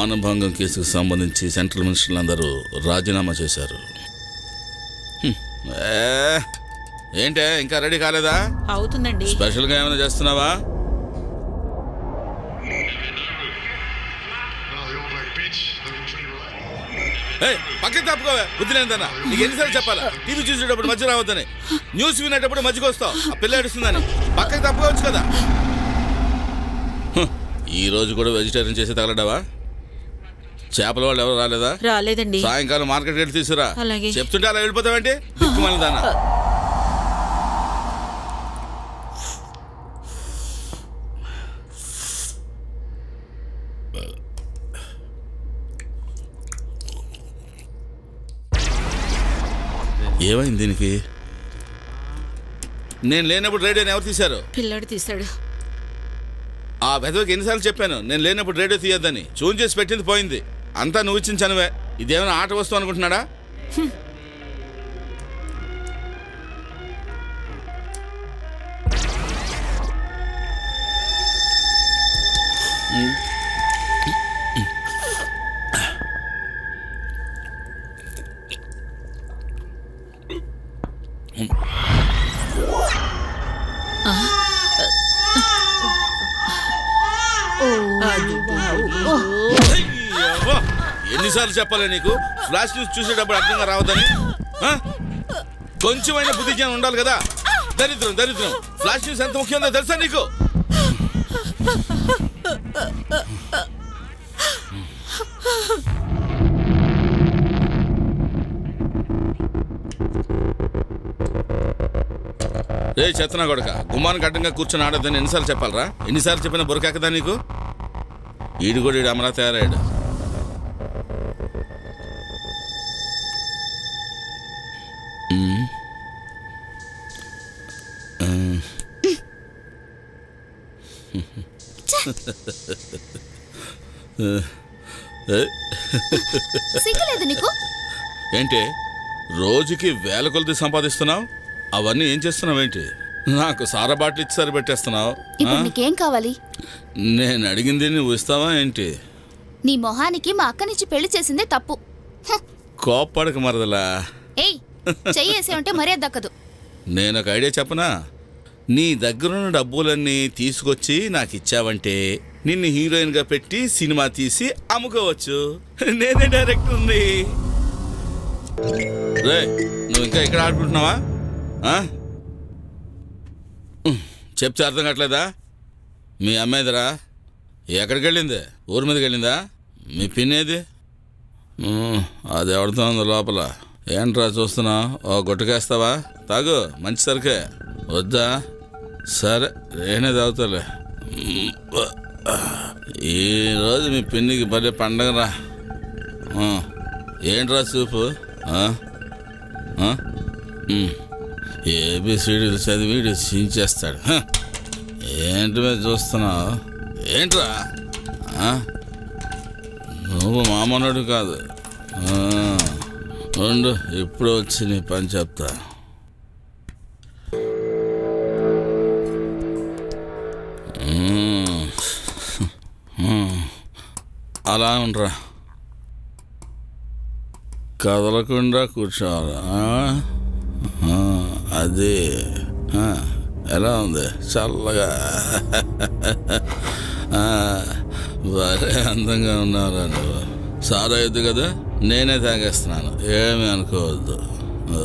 మానభంగం కేసుకు సంబంధించి సెంట్రల్ మినిస్టర్లు అందరూ రాజీనామా చేశారు హ్మ్. ఏ, ఏంటే ఇంకా రెడీ కాలేదా అవుతుందండి స్పెషల్గా ఏమైనా చేస్తున్నావా ఏయ్, పక్కకి తప్పుకోవే బుద్ధి లేదన్నా నీకు ఎన్నిసార్లు చెప్పాలా టీవీ చూసేటప్పుడు మధ్య రావద్దని న్యూస్ వినేటప్పుడు మధ్యకి వస్తావు ఆ పిల్ల ఏడుస్తుందని పక్కకి తప్పుకోవచ్చు కదా హ్, ఈ రోజు కూడా వెజిటేరియన్ చేసి తగలడావా చేపల వాళ్ళు ఎవరు రాలేదా రాలేదండి సాయంకాలం మార్కెట్ వెళ్ళి తీసుకురా అలాగే. చెప్తుంటే అలా వెళ్ళిపోతావేంటి దిక్కుమాలిన దానా ఏమైంది దీనికి నేను లేనప్పుడు రేడియోని ఎవరు తీశారు పిల్లాడు తీశాడు ఆ వెధవకి ఎన్నిసార్లు చెప్పాను నేను లేనప్పుడు రేడియో తీయొద్దని చూన్ చేసి పెట్టింది పోయింది అంతా నువ్వు ఇచ్చిన చనువే ఇదేమైనా ఆట వస్తువు అనుకుంటున్నాడా అయ్యవ్వ! ఎన్నిసార్లు చెప్పాలి నీకు ఫ్లాష్ న్యూస్ చూసేటప్పుడు అర్థంగా రావద్దని ఆ? కొంచెమైనా బుద్ధి జ్ఞానం ఉండాలి కదా దరిద్రం దరిద్రం ఫ్లాష్ న్యూస్ ఎంత ముఖ్యమో తెలుసా నీకు రే చెత్తనా కొడక గుమ్మానికి అడ్డంగా కూర్చొని ఆడొద్దని ఎన్నిసార్లు చెప్పాలరా ఎన్నిసార్లు చెప్పినా బురకెక్కదా నీకు ఈడు కూడా ఈడు అమరా తయారయ్యాడు మ్మ్. ఆ. ఏ, సిగ్గులేదు నీకు ఏంటి రోజుకి వేల కొలది సంపాదిస్తున్నావు అవన్నీ ఏం చేస్తున్నావేంటి నాకు సారా బాటిల్ ఇచ్చి సరిపెట్టేస్తున్నావు ఇప్పుడు ఆ? నీకేం కావాలి నేను అడిగింది నువ్వు ఇస్తావా ఏంటి నీ మొహానికి మా అక్కనిచ్చి పెళ్లి చేసిందే తప్పు హ్, కోప్పడక మరదలా ఏయ్ చెయ్యేసే ఉంటే మర్యాద దక్కదు నేను ఒక ఐడియా చెప్పనా నీ దగ్గరున్న డబ్బులన్నీ తీసుకొచ్చి నాకు ఇచ్చావంటే నిన్ను హీరోయిన్గా పెట్టి సినిమా తీసి అమ్ముకోవచ్చు నేనే డైరెక్టర్ ఉంది రే నువ్వు ఇంకా ఇక్కడ ఆడుకుంటున్నావా ఆ? ఉహ్, చెప్తే అర్థం కావట్లేదా మీ అమ్మాయిదిరా ఎక్కడికి వెళ్ళింది ఊరి మీదకి వెళ్ళిందా మీ పిన్నేది ఉమ్, అది ఎవరితో ఉంది లోపల ఏంట్రా చూస్తున్నా ఓ గుట్టకేస్తావా తాగు మంచి సరికే వద్దా సరే నేనే తాగుతాలే ఉమ్, ఈరోజు మీ పిన్నికి భలే పండగరా ఆ, ఏంట్రా చూపు ఆ? ఆ? ఉమ్, ఏబిసిడీలు చదివి వీడు చించేస్తాడు హ. ఏంటి మీద చూస్తున్నావు ఏంట్రా ఆ? నువ్వు మామనుడు కాదు ఆ, ఉండు ఇప్పుడు వచ్చి నీ పని చెప్తా మ్మ్. మ్మ్. అలా ఉండరా కదలకుండా కూర్చోవాలి ఆ? ఆ, అది ఆ, ఎలా ఉంది చల్లగా ఆ, భలే అందంగా ఉన్నారా నువ్వు సారా ఎద్దు కదా నేనే తాగేస్తున్నాను ఏమీ అనుకోవద్దు ఆ,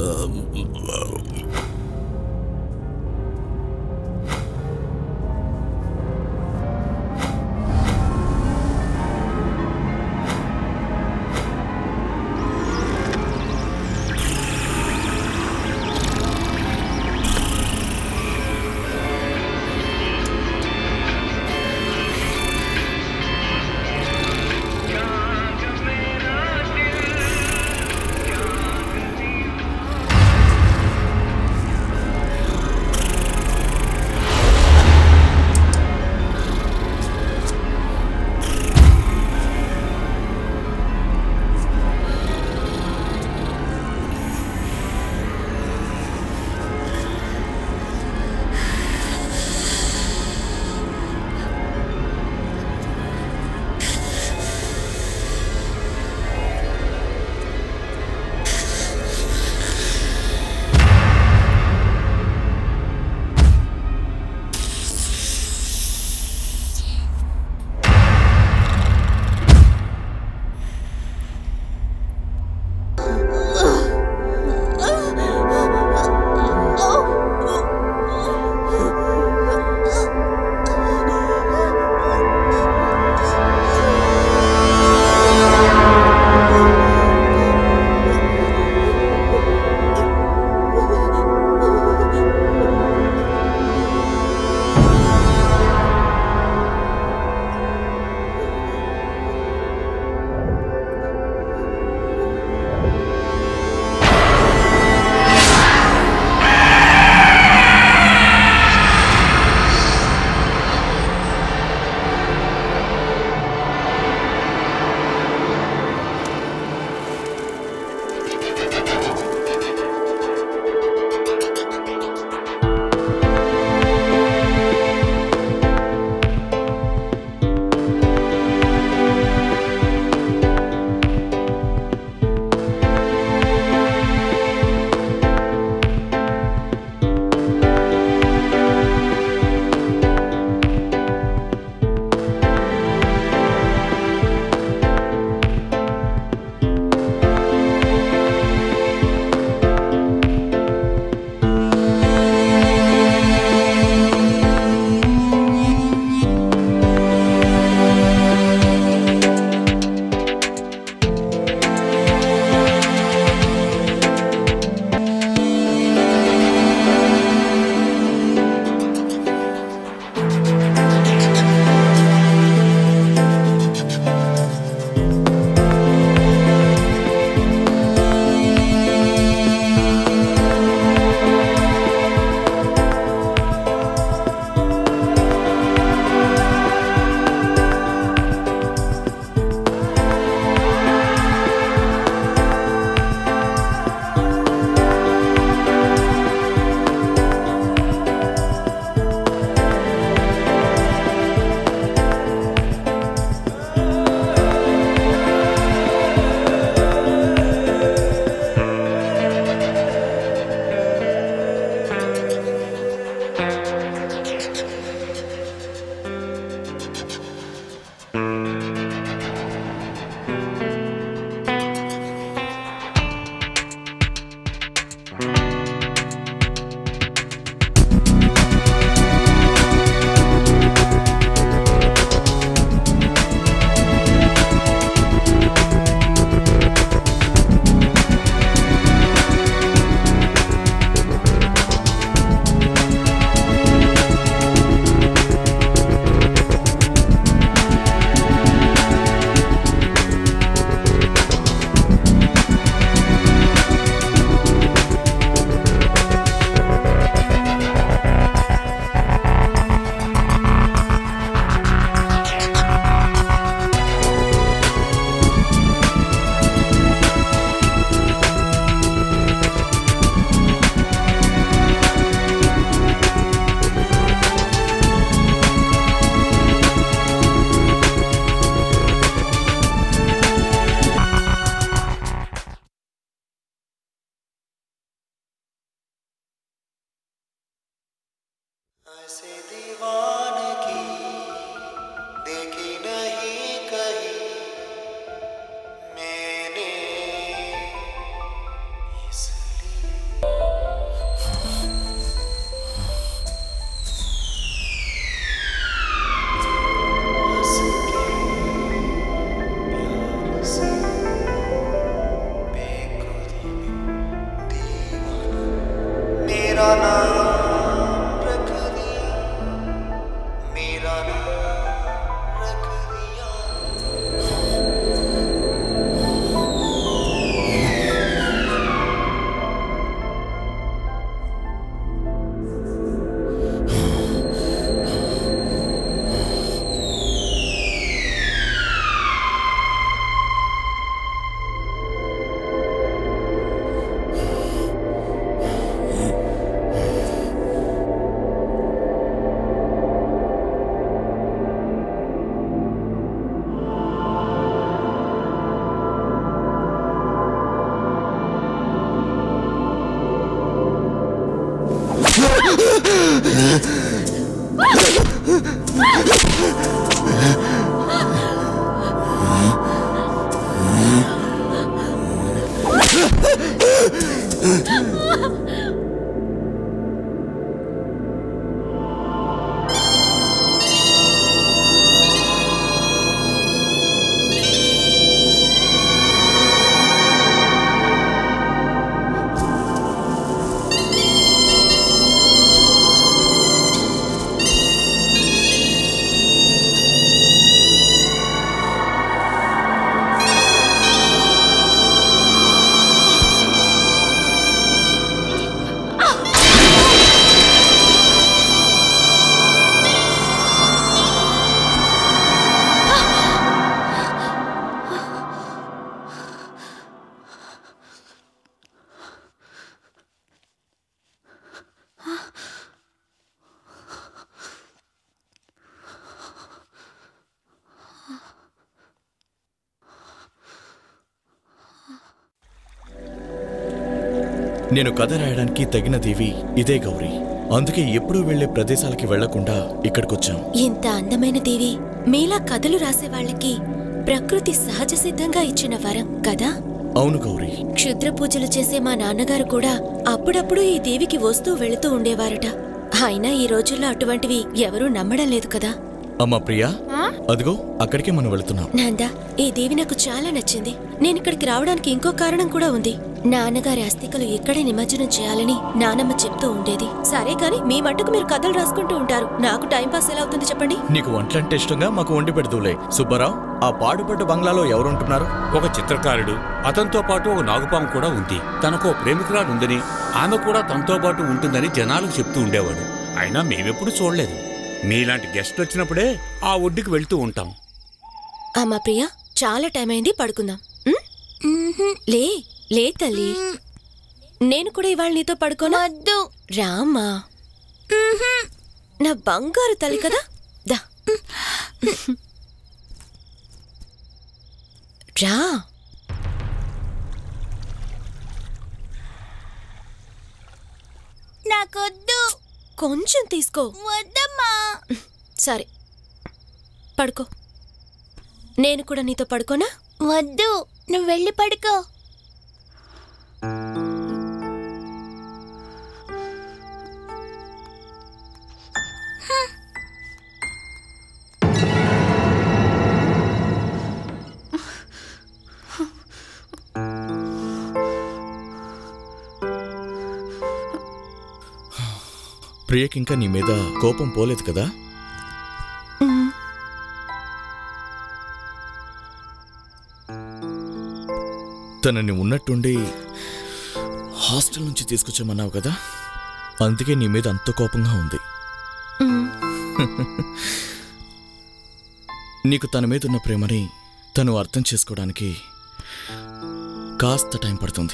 से दीवानगी देखी नहीं कहीं मैंने इसलिए हंस के प्यार से बेखुदी में दीवाना मेरा नाम रख दिया मेरा नाम रख दिया నేను కథ రాయడానికి తగిన దేవి ఇదే గౌరీ అందుకే ఎప్పుడూ వెళ్లే ప్రదేశాలకి వెళ్లకుండా ఇక్కడికొచ్చాం ఇంత అందమైన దేవి మీలా కథలు రాసే వాళ్ళకి ప్రకృతి సహజ సిద్ధంగా ఇచ్చిన వరం కదా అవును గౌరీ క్షుద్ర పూజలు చేసే మా నాన్నగారు కూడా అప్పుడప్పుడు ఈ దేవికి వస్తూ వెళుతూ ఉండేవారట అయినా ఈ రోజుల్లో అటువంటివి ఎవరూ నమ్మడం లేదు కదా అమ్మా ప్రియా అదిగో అక్కడికే మనం వెళుతున్నాం నాందా ఈ దేవి నాకు చాలా నచ్చింది నేను ఇక్కడికి రావడానికి ఇంకో కారణం కూడా ఉంది నాన్నగారి అస్థికలు ఇక్కడే నిమజ్జనం చేయాలని నానమ్మ చెప్తూ ఉండేది సరే కాని మీ మట్టుకు మీరు కథలు రాసుకుంటూ ఉంటారు నాకు టైం పాస్ ఎలా అవుతుంది చెప్పండి నీకు వంటలంటే ఇష్టంగా మాకు వండి పెడుతూలే సుబ్బారావు ఆ పాడుపడ్డ బంగ్లాలో ఎవరుంటున్నారు ఒక చిత్రకారుడు అతనితో పాటు ఒక నాగుపాము కూడా ఉంది తనకు ఓ ప్రేమికురాలు ఉందని ఆమె కూడా తనతో పాటు ఉంటుందని జనాలకు చెప్తూ ఉండేవాడు అయినా మేమెప్పుడు చూడలేదు మీలాంటి గెస్ట్లు వచ్చినప్పుడే ఆ ఒడ్డుకి వెళ్తూ ఉంటాం అమ్మా ప్రియా చాలా టైం అయింది పడుకుందాం ఉమ్? లే లే తల్లి నేను కూడా ఇవాళ నీతో పడుకోనా వద్దు రామ్మా నా బంగారు తల్లి కదా దా రా నాకొద్దు కొంచెం తీసుకో వద్దమ్మా సరే పడుకో నేను కూడా నీతో పడుకోనా వద్దు నువ్వు వెళ్ళి పడుకో ప్రియకి ఇంకా నీ మీద కోపం పోలేదు కదా తనని ఉన్నట్టుండి హాస్టల్ నుంచి తీసుకొచ్చామన్నావు కదా అందుకే నీ మీద అంత కోపంగా ఉంది నీకు తన మీద ఉన్న ప్రేమని తను అర్థం చేసుకోవడానికి కాస్త టైం పడుతుంది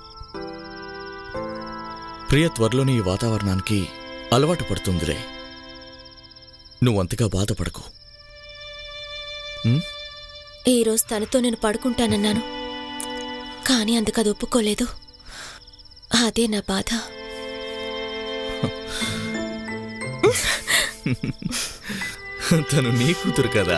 ప్రియ త్వరలోనే ఈ వాతావరణానికి అలవాటు పడుతుందిలే నువ్వంతగా బాధపడకు ఉం? ఈరోజు తనతో నేను పడుకుంటానన్నాను కానీ అందుకు అది ఒప్పుకోలేదు అదే నా బాధ తను నీ కూతురు కదా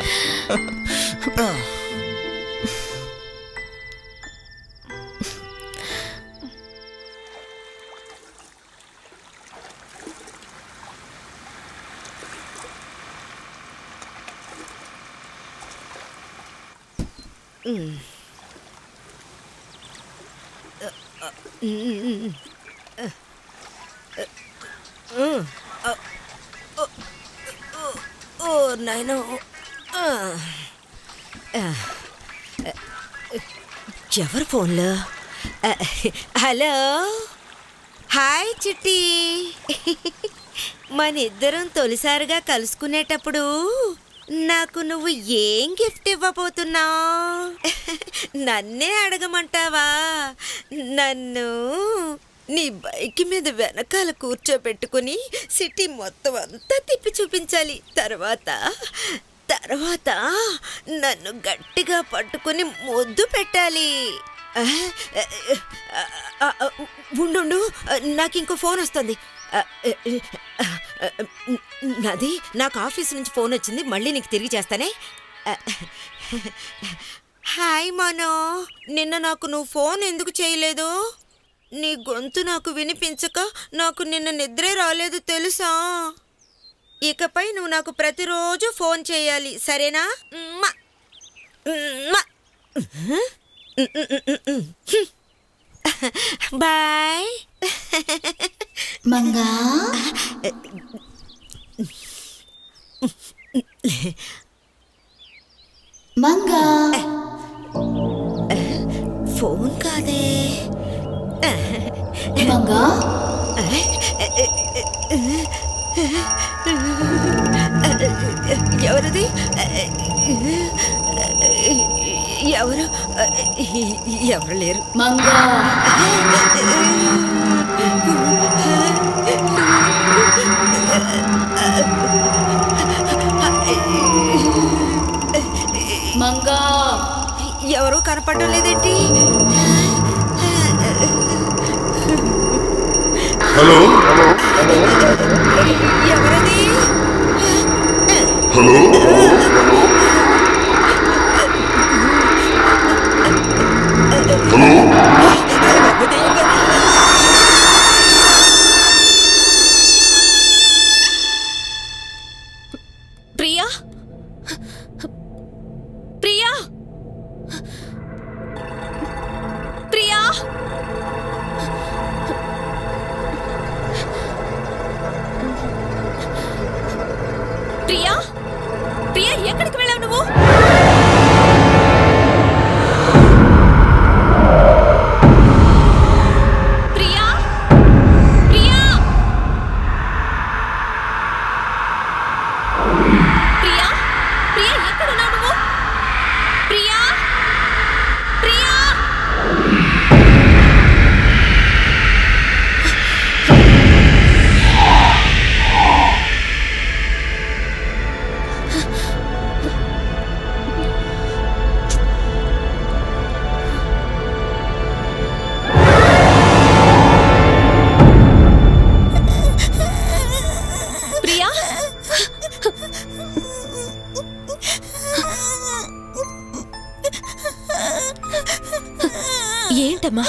ఓ నాయనో ఆ. ఆ. ఎవరు ఫోన్లో ఆ, హలో హాయ్ చిట్టి మన ఇద్దరం తొలిసారిగా కలుసుకునేటప్పుడు నాకు నువ్వు ఏం గిఫ్ట్ ఇవ్వబోతున్నావు నన్నే అడగమంటావా నన్ను నీ బైక్ మీద వెనకాల కూర్చోబెట్టుకుని సిటీ మొత్తం అంతా తిప్పి చూపించాలి తర్వాత తర్వాత నన్ను గట్టిగా పట్టుకుని ముద్దు పెట్టాలి ఆ, ఆ, ఆ, ఆ, ఉండు నాకు ఇంకో ఫోన్ వస్తుంది ఆ, ఆ, ఆ, నాది నాకు ఆఫీస్ నుంచి ఫోన్ వచ్చింది మళ్ళీ నీకు తిరిగి చేస్తానే ఆ, హాయ్ మనో నిన్న నాకు నువ్వు ఫోన్ ఎందుకు చేయలేదు నీ గొంతు నాకు వినిపించక నాకు నిన్న నిద్రే రాలేదు తెలుసా ఇకపై నువ్వు నాకు ప్రతిరోజు ఫోన్ చేయాలి సరేనా మ్మా. మ్మా. బాయ్ మంగా మంగా ఫోన్ కాదే మంగా ఎవరిది ఎవరు ఎవరు లేరు మంగా మంగా ఎవరు కనపడడం లేదేంటి హలో ఎవరది హలో హలో ప్రియా ప్రియా ప్రియా ప్రియా ప్రియా ఎక్కడికి వెళ్ళావు నువ్వు ప్రియా ప్రియా ప్రియా ప్రియా ఎక్కడున్నావు నువ్వు ప్రియా ప్రియా ప్రియా ఏంటమ్మా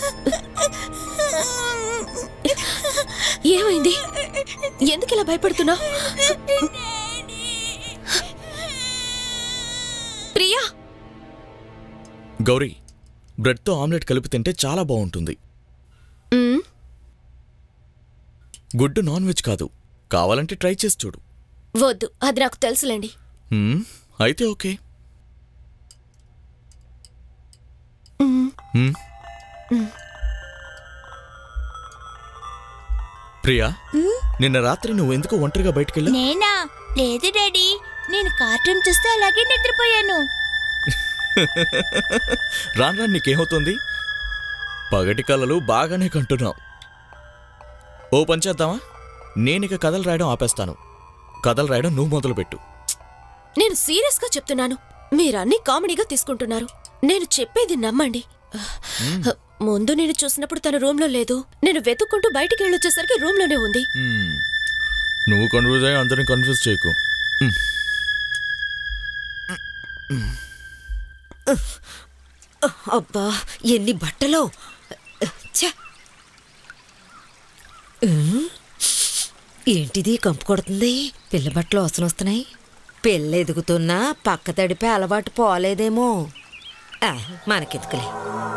ఏమైంది ఎందుకు ఇలా భయపడుతున్నావు ప్రియా గౌరీ బ్రెడ్తో ఆమ్లెట్ కలిపి తింటే చాలా బాగుంటుంది మ్, గుడ్డు నాన్ వెజ్ కాదు కావాలంటే ట్రై చేసి చూడు వద్దు అది నాకు తెలుసులేండి హ్మ్, అయితే ఓకే మ్, హ్మ్. ప్రియా నిన్న రాత్రి నువ్వు ఎందుకు ఒంటరిగా బయటకెళ్ళా నేనా లేదు డాడీ నేను కార్టూన్ చూస్తే అలాగే నిద్రపోయాను రాను రాను నీకేమవుతుంది పగటి కలలు బాగానే కంటున్నావు ఓ పని చేద్దామా నేనిక కథలు రాయడం ఆపేస్తాను కథలు రాయడం నువ్వు మొదలుపెట్టు నేను సీరియస్గా చెప్తున్నాను మీరన్నీ కామెడీగా తీసుకుంటున్నారు నేను చెప్పేది నమ్మండి ముందు నేను చూసినప్పుడు తన రూమ్లో లేదు నేను వెతుక్కుంటూ బయటికి వెళ్ళొచ్చేసరికి రూమ్లోనే ఉంది హ్మ్. నువ్వు కన్ఫ్యూజ్ అయ్యి అందరిని కన్ఫ్యూజ్ చేయకు అబ్బా ఎన్ని బట్టలు ఛ! ఉమ్, ఏంటిది కంపు కొడుతుంది పిల్ల బట్టలు వాసన వస్తున్నాయి పిల్ల ఎదుగుతున్నా పక్క తడిపే అలవాటు పోలేదేమో ఆ, మనకెందుకులే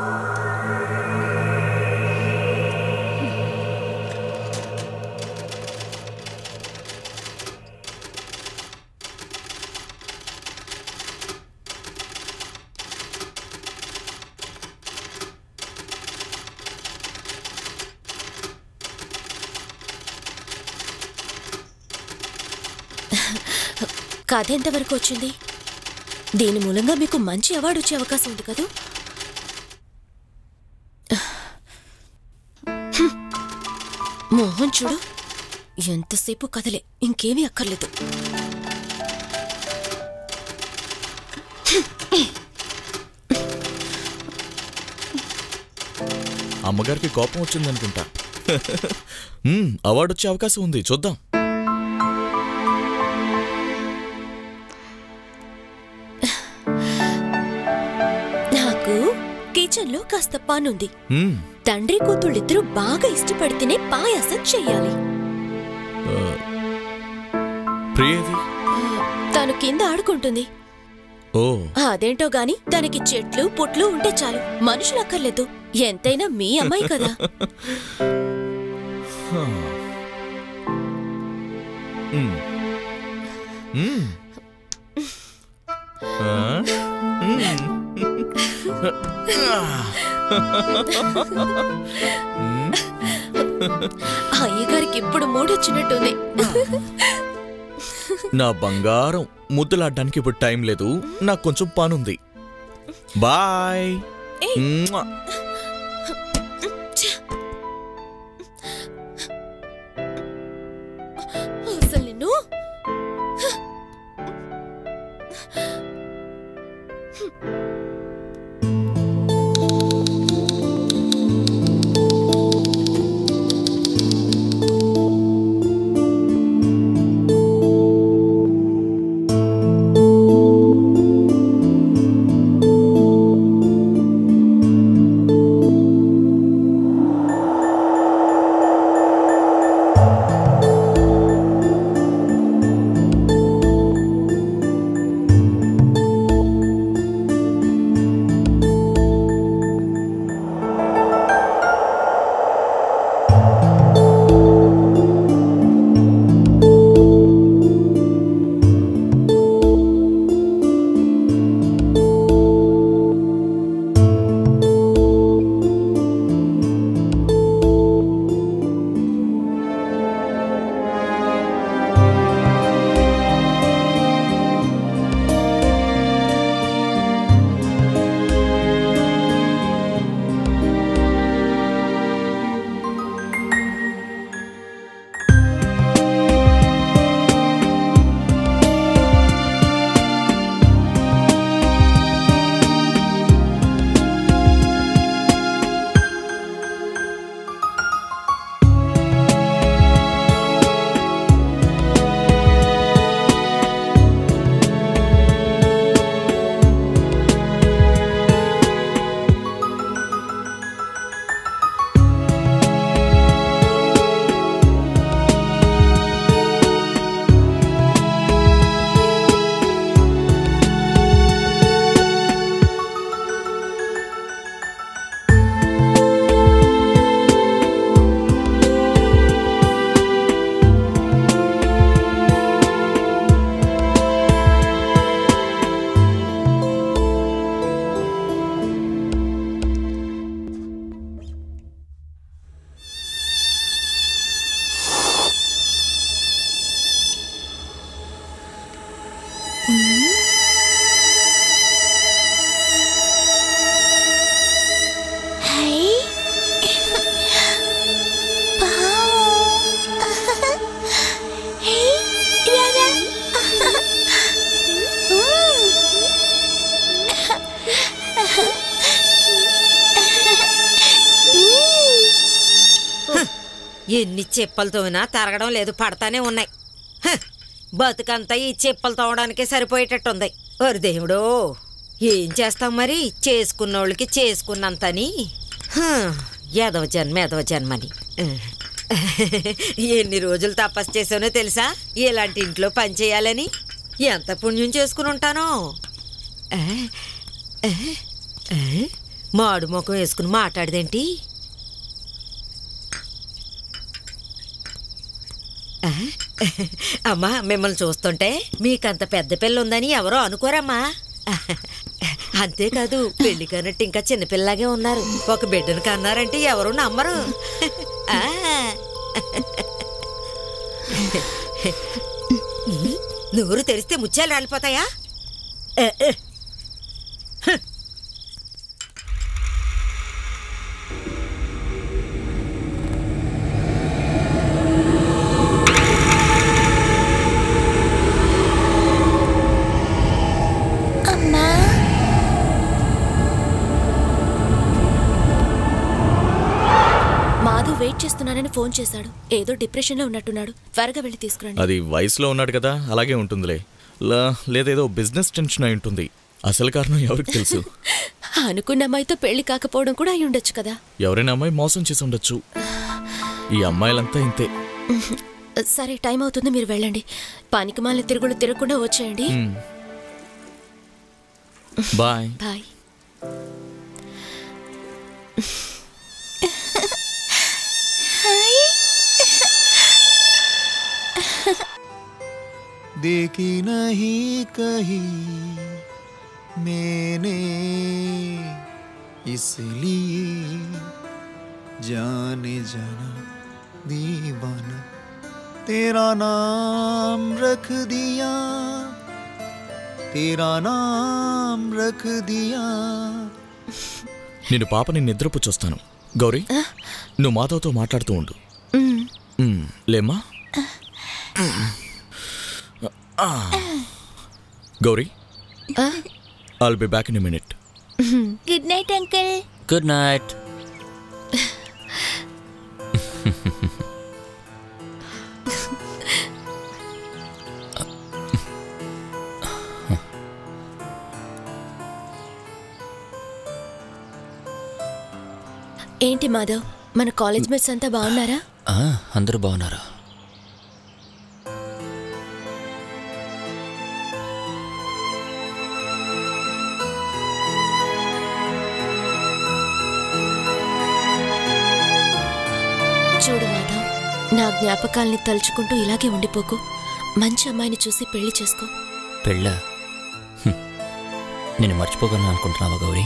కథ ఎంతవరకు వచ్చింది దీని మూలంగా మీకు మంచి అవార్డు వచ్చే అవకాశం ఉంది కదూ హ్మ్. మోహన్ చూడు ఎంతసేపు కదలే ఇంకేమీ అక్కర్లేదు అమ్మగారికి కోపం వచ్చిందనుకుంటా మ్మ్, అవార్డు వచ్చే అవకాశం ఉంది చూద్దాం నాకు కిచెన్ లో కాస్త పనుంది మ్మ్, తండ్రి కూతుళ్ళిద్దరూ బాగా ఇష్టపడితేనే పాయాసం చెయ్యాలి ప్రియేది తను కింద ఆడుకుంటుంది ఓ అదేంటో గాని తనకి చెట్లు పుట్లు ఉంటే చాలు మనుషులు అక్కర్లేదు ఎంతైనా మీ అమ్మాయి కదా మ్మ్. మ్మ్. ఆ? మ్మ్. అయ్యగారికి ఇప్పుడు మూడొచ్చినట్టుంది నా బంగారం ముద్దులాడ్డానికి ఇప్పుడు టైం లేదు నాకు కొంచెం పనుంది బాయ్ మ్వా. అసలు నిన్ను ఎన్ని చెప్పులు తోమినా తరగడం లేదు పడతానే ఉన్నాయి హ, బతుకంతా ఈ చెప్పులు తోవడానికే సరిపోయేటట్టుంది ఓరి దేవుడో ఏం చేస్తాం మరి చేసుకున్నోళ్ళకి చేసుకున్నంతని హ, ఎదవ జన్మ ఎదవ జన్మని ఎన్ని రోజులు తపస్సు చేసానో తెలుసా ఇలాంటి ఇంట్లో పని చేయాలని ఎంత పుణ్యం చేసుకుని ఉంటానో ఆ, ఆ, ఆ, మాడు ముఖం వేసుకుని మాట్లాడదేంటి ఆ, అమ్మా మిమ్మల్ని చూస్తుంటే మీకంత పెద్ద పిల్ల ఉందని ఎవరో అనుకోరమ్మా అంతేకాదు పెళ్లి కన్నట్టు ఇంకా చిన్నపిల్లలాగే ఉన్నారు ఒక బిడ్డను కన్నారంటే ఎవరు నమ్మరు ఆ. నోరు తెరిస్తే ముత్యాలు రాలిపోతాయా ఏ, ఏ. అమ్మా మాధవ్ వెయిట్ చేస్తున్నానని ఫోన్ చేశాడు ఏదో డిప్రెషన్లో ఉన్నట్టున్నాడు త్వరగా వెళ్ళి తీసుకురండి అది వయసులో ఉన్నాడు కదా అలాగే ఉంటుందిలే లా లేదేదో బిజినెస్ టెన్షన్ అయి ఉంటుంది అసలు కారణం ఎవరికి తెలుసు అనుకున్న అమ్మాయితో పెళ్లి కాకపోవడం కూడా అయి ఉండొచ్చు కదా ఎవరైనా అమ్మాయి మోసం చేసి ఉండొచ్చు ఈ అమ్మాయిలంతా ఇంతే సరే టైం అవుతుంది మీరు వెళ్ళండి పానికి మాలిన తిరుగులు తిరగకుండా వచ్చేయండి బాయ్ బాయ్ देखी नहीं कहीं मैंने इसलिए जाने जाना दीवाना तेरा नाम रख दिया तेरा नाम रख दिया నేను పాపని నిద్రపుచ్చొస్తాను గౌరీ నువ్వు మాధవ్తో మాట్లాడుతూ ఉండు మ్, లేమ్మా ఆ. Gauri I'll be back in minute good night uncle good night ఏంటి మాధవ్ మన కాలేజ్ మేట్స్ అంతా బాగున్నారా అందరూ బాగున్నారు చూడు మాధవ్ నా జ్ఞాపకాల్ని తలుచుకుంటూ ఇలాగే ఉండిపోకు మంచి అమ్మాయిని చూసి పెళ్లి చేసుకో పెళ్ళ నేను మర్చిపోగలను అనుకుంటున్నావా గౌరీ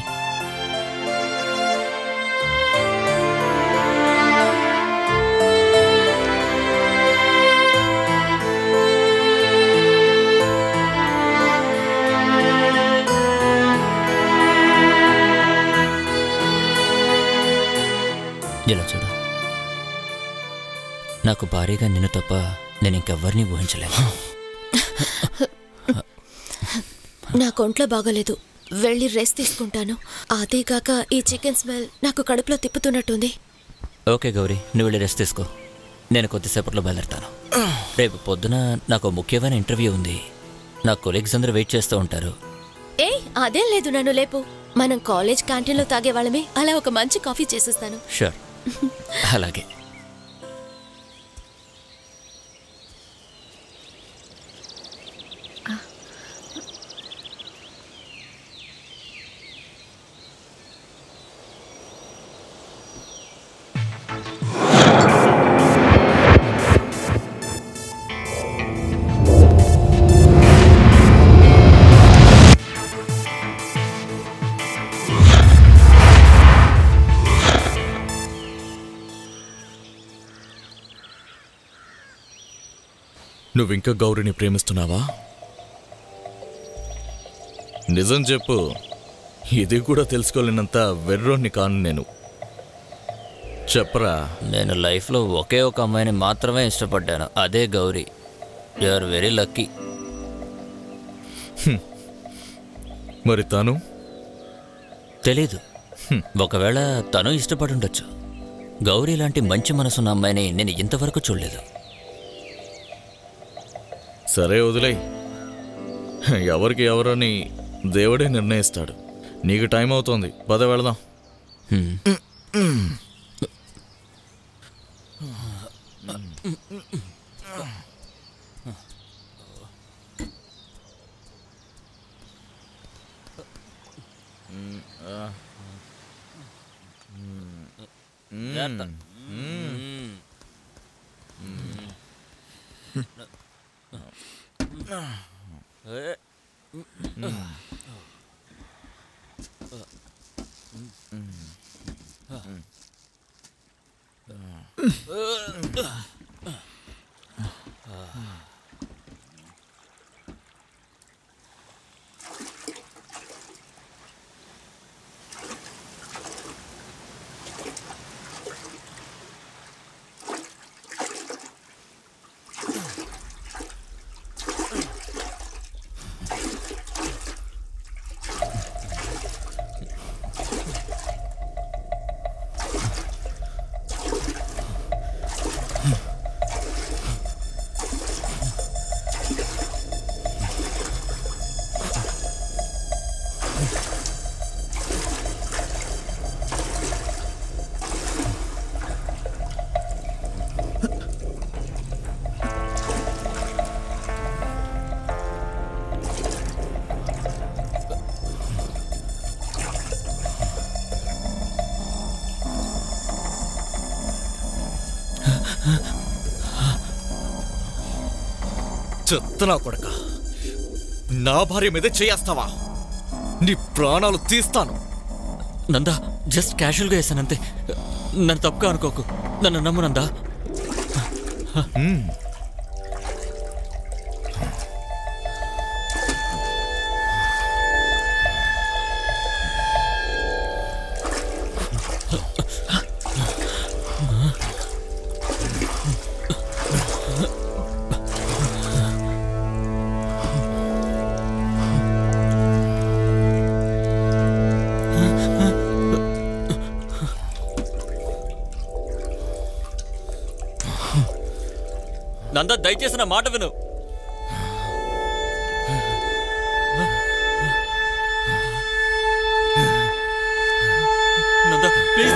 ఇలా చూడు నాకు భారీగా నిన్ను తప్ప నేను ఇంకెవ్వరిని ఊహించలేను నా కొంట్లో బాగోలేదు వెళ్ళి రెస్ట్ తీసుకుంటాను అదేగాక ఈ చికెన్ స్మెల్ నాకు కడుపులో తిప్పుతున్నట్టుంది ఓకే గౌరీ నువ్వు వెళ్ళి రెస్ట్ తీసుకో నేను కొద్దిసేపట్లో బయలుదేరుతాను రేపు పొద్దున నాకు ఓ ముఖ్యమైన ఇంటర్వ్యూ ఉంది నా కొలీగ్స్ అందరూ వెయిట్ చేస్తూ ఉంటారు ఏయ్ అదేం లేదు నన్ను లేపు మనం కాలేజ్ క్యాంటీన్లో తాగే వాళ్ళమే అలా ఒక మంచి కాఫీ చేసేస్తాను షూర్ అలాగే నువ్వింకా గౌరిని ప్రేమిస్తున్నావా నిజం చెప్పు ఇది కూడా తెలుసుకోలేనంత వెర్రోన్ని కాను నేను చెప్పరా నేను లైఫ్లో ఒకే ఒక అమ్మాయిని మాత్రమే ఇష్టపడ్డాను అదే Gauri you are very lucky మరి తాను తెలీదు ఒకవేళ తను ఇష్టపడి ఉండొచ్చు గౌరీ లాంటి మంచి మనసున్న అమ్మాయిని నేను ఇంతవరకు చూడలేదు సరే వదిలేయ్ ఎవరికి ఎవరని దేవుడే నిర్ణయిస్తాడు నీకు టైం అవుతోంది పద వెళదాం హ్మ్. చెత్తనా కొడక నా భార్య మీద చేయేస్తావా నీ ప్రాణాలు తీస్తాను నందా జస్ట్ క్యాషువల్గా వేసానంతే నన్ను తప్పుగా అనుకోకు నన్ను నమ్ము నందా నందా దయచేసి నా మాట విను నందా ప్లీజ్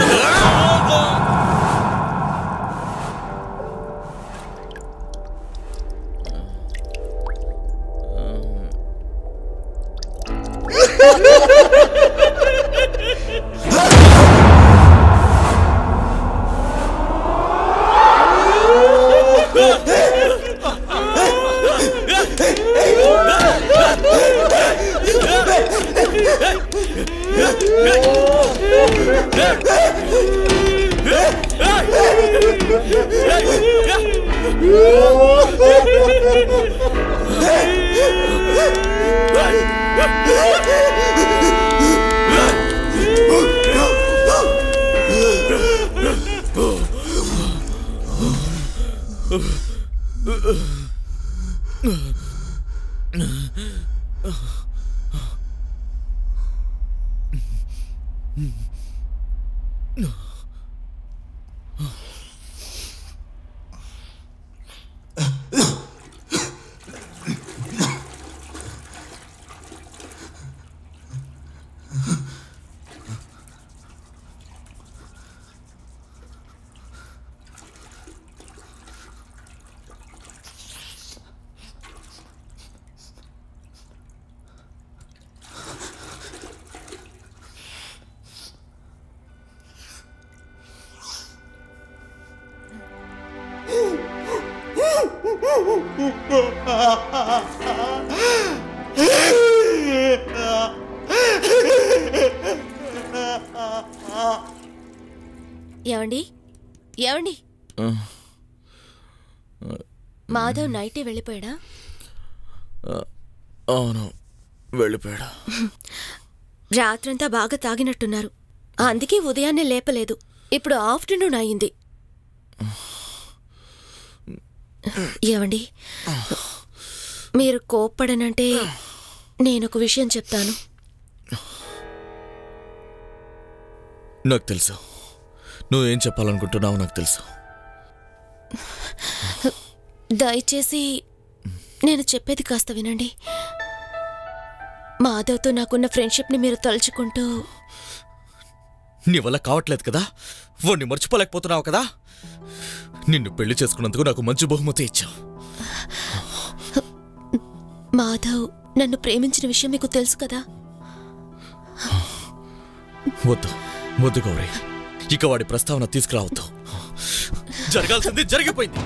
ఏమండి ఏమండి మాధవ్ నైటే వెళ్ళిపోయాడా అవును వెళ్ళిపోయాడు రాత్రంతా బాగా తాగినట్టున్నారు అందుకే ఉదయాన్నే లేపలేదు ఇప్పుడు ఆఫ్టర్నూన్ అయింది ఏమండి మీరు కోప్పడనంటే నేనొక విషయం చెప్తాను నాకు తెలుసు నువ్వేం చెప్పాలనుకుంటున్నావో నాకు తెలుసు దయచేసి నేను చెప్పేది కాస్త వినండి మాధవ్తో నాకున్న ఫ్రెండ్షిప్ని మీరు తలుచుకుంటూ నీ వల్ల కావట్లేదు కదా వాడిని మర్చిపోలేకపోతున్నావు కదా నిన్ను పెళ్లి చేసుకున్నందుకు నాకు మంచి బహుమతి ఇచ్చావు మాధవ్ నన్ను ప్రేమించిన విషయం మీకు తెలుసు కదా వద్దు వద్దు గౌరీ ఇక వాడి ప్రస్తావన తీసుకురావద్దు జరగాల్సింది జరిగిపోయింది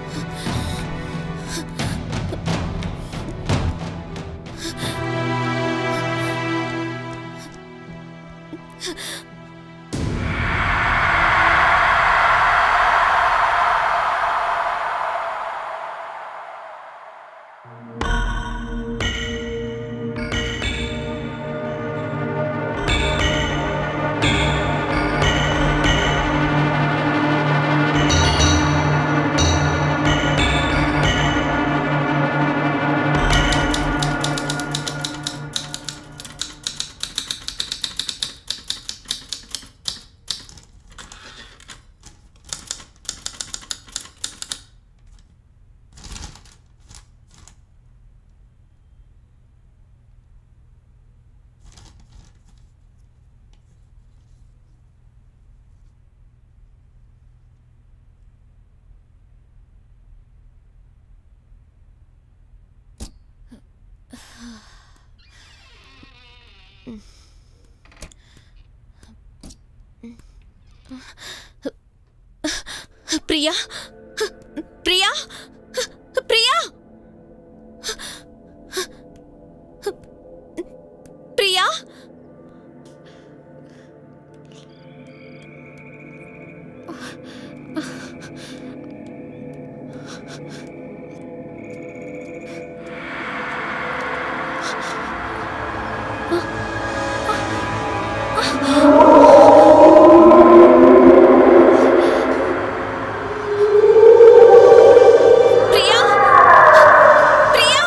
ప్రియా ప్రియా ప్రియా ప్రియా ప్రియా ప్రియా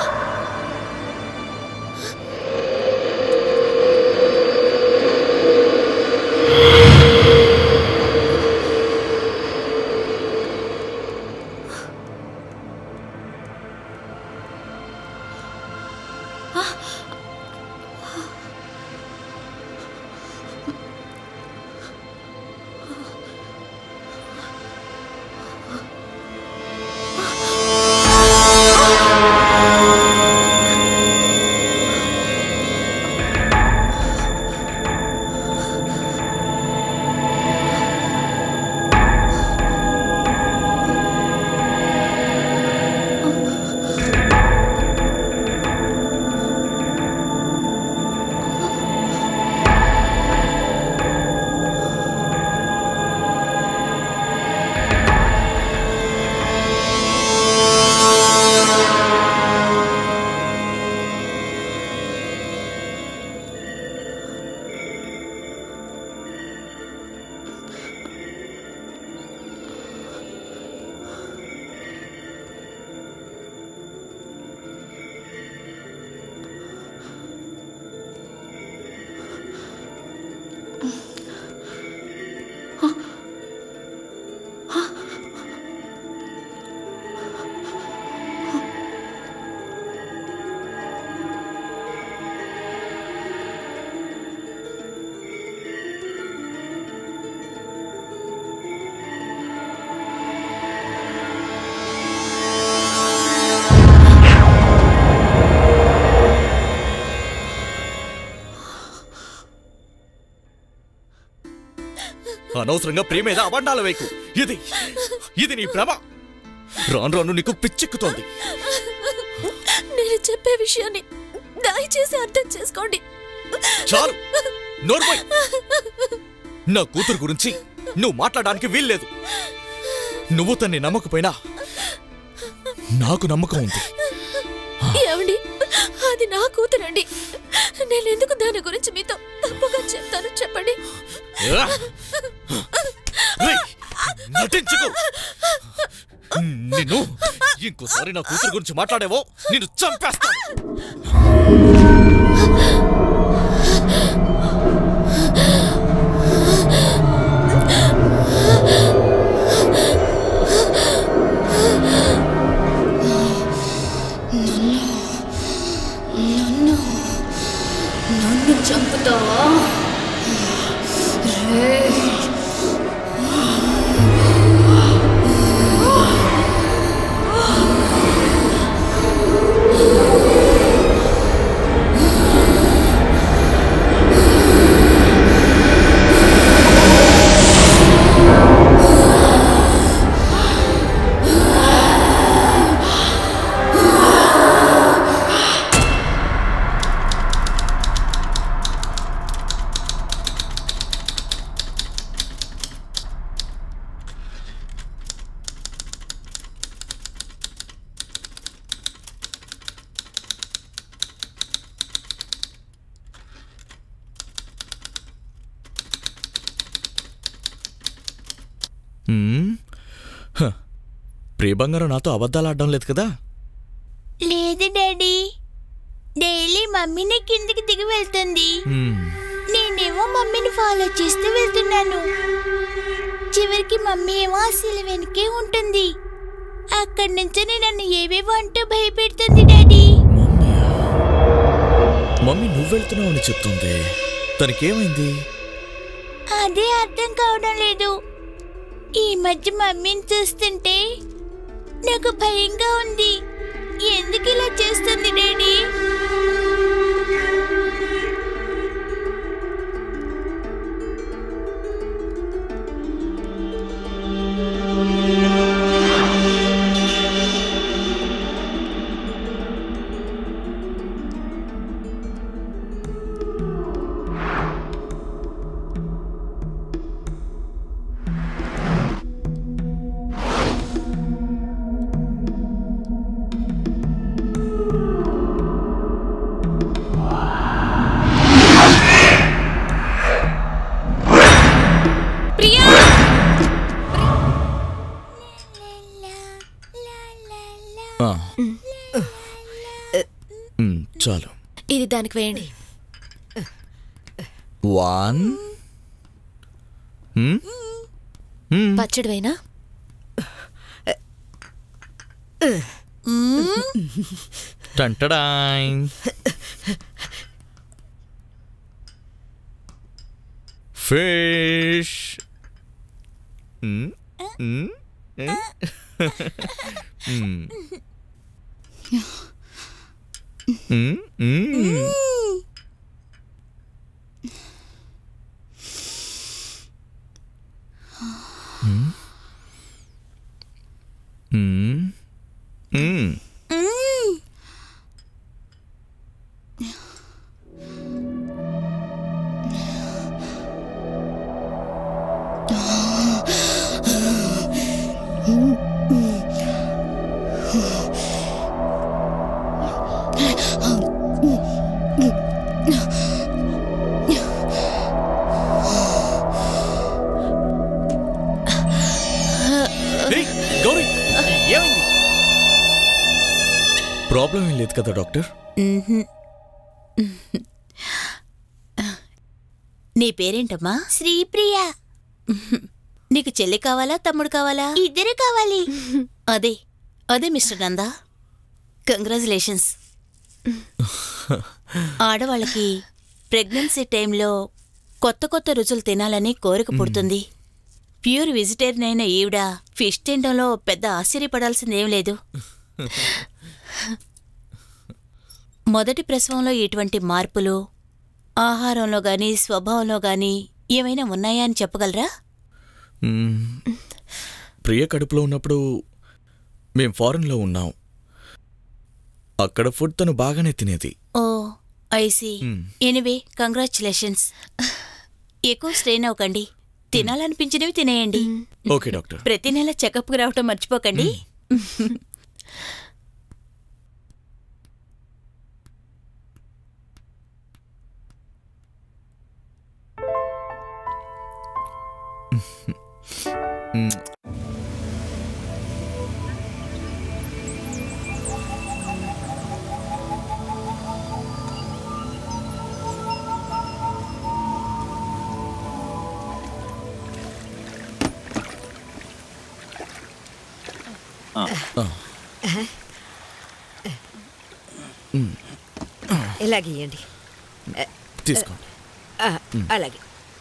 అనవసరంగా ప్రేమ మీద అబండాల వేకు ఇది ఇది నీ భ్రమ రాను రాను నీకు పిచ్చెక్కుతోంది నేను చెప్పే విషయాన్ని దయచేసి అర్థం చేసుకోండి చాలు నోర్మై నా కూతురు గురించి నువ్వు మాట్లాడడానికి వీల్లేదు నువ్వు తన్ని నమ్మకపోయినా నాకు నమ్మకం ఉంది ఏమండి అది నా కూతురండి నేను ఎందుకు దాని గురించి మీతో తప్పుగా చెప్తాను చెప్పండి ఆ! రేయ్, నటించుకో నిన్ను ఇంకోసారి నా కూతురు గురించి మాట్లాడేవో నిన్ను చంపేస్తాను ఆ నన్ను నన్ను చంపుతావా రే మ్మ్. హ. ప్రియ బంగారం నాతో అబద్ధాలు ఆడడం లేదు కదా లేదు డాడీ డైలీ మమ్మీని కిందికి దిగి వెళ్తుంది మ్మ్. నేనేమో మమ్మీని ఫాలో చేస్తూ వెళ్తున్నాను చివరికి మమ్మీ ఏమో ఆ శిల వెనకే ఉంటుంది అక్కడి నుంచి నన్ను ఏవేవో అంటూ భయపెడుతుంది డాడీ మమ్మీ నువ్వు వెళ్తున్నావు అని చెప్తుంది తనకేమైంది అదే అర్థం కావడం లేదు ఈ మధ్య మమ్మీని చూస్తుంటే నాకు భయంగా ఉంది ఎందుకు ఇలా చేస్తుంది డాడీ ప్రియా ఆ. మ్మ్, చాలు ఇది దానికి వేయండి వన్ మ్మ్? మ్మ్. పచ్చడి వేయనా టంటడాయ్ ఫిష్ మ్మ్, మ్మ్, మ్మ్. మ్మ్. మ్మ్, మ్మ్. మ్మ్. మ్మ్. మ్మ్. ఏయ్, గౌరీ ఏమైంది ప్రాబ్లం ఏం లేదు కదా డాక్టర్ నీ పేరేంటమ్మా శ్రీప్రియ నీకు చెల్లి కావాలా తమ్ముడు కావాలా ఇద్దరు కావాలి అదే అదే మిస్టర్ నందా కంగ్రాచులేషన్స్ ఆడవాళ్ళకి ప్రెగ్నెన్సీ టైంలో కొత్త కొత్త రుచులు తినాలని కోరిక పుడుతుంది ప్యూర్ వెజిటేరియన్ అయిన ఈవిడ ఫిష్ తినడంలో పెద్ద ఆశ్చర్యపడాల్సిందేం లేదు మొదటి ప్రసవంలో ఇటువంటి మార్పులు ఆహారంలో గాని స్వభావంలో గాని ఏమైనా ఉన్నాయా అని చెప్పగలరా మ్మ్. ప్రియ కడుపులో ఉన్నప్పుడు మేం ఫారెన్లో ఉన్నాం అక్కడ ఫుడ్ తను బాగానే తినేది oh I see hmm. Anyway congratulations ఎక్కువ స్ట్రెయిన్ అవ్వకండి తినాలనిపించినవి తినేయండి ఓకే డాక్టర్ ప్రతి నెల చెకప్కి రావటం మర్చిపోకండి మ్మ్. ఆ. మ్మ్. ఇలాగే ఇవ్వండి తీసుకోండి ఆ, అలాగే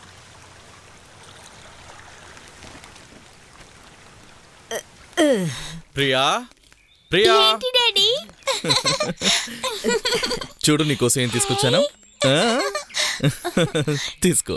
ప్రియా ప్రియా ఏంటి డాడీ చూడు నీకోసం ఏం తీసుకొచ్చాను ఆ? తీసుకో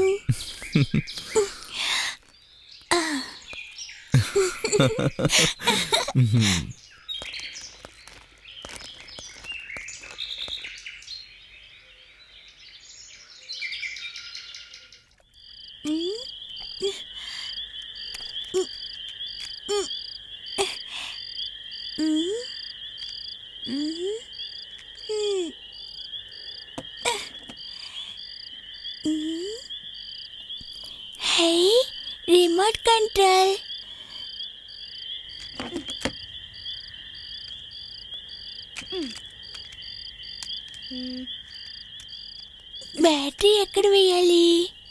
హే రిమోట్ కంట్రోల్ బ్యాటరీ ఎక్కడ వేయాలి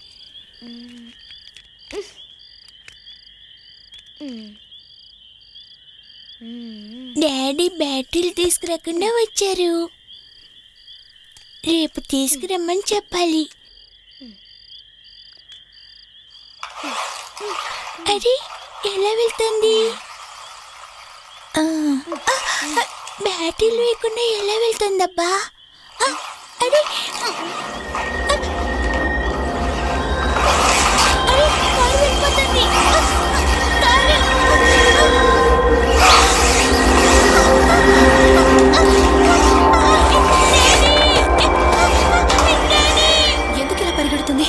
డాడీ బ్యాటరీలు తీసుకురాకుండా వచ్చారు రేపు తీసుకురమ్మని చెప్పాలి అరే ఎలా వెళ్తుంది ఆ, ఆ, ఆ, బ్యాటరీలు వేయకుండా ఎలా వెళ్తుందబ్బా ఆ, అరే ఆ, అరే కారు వెళ్ళిపోతుంది ఆ, కారు ఎందుకు ఇలా పరిగెడుతుంది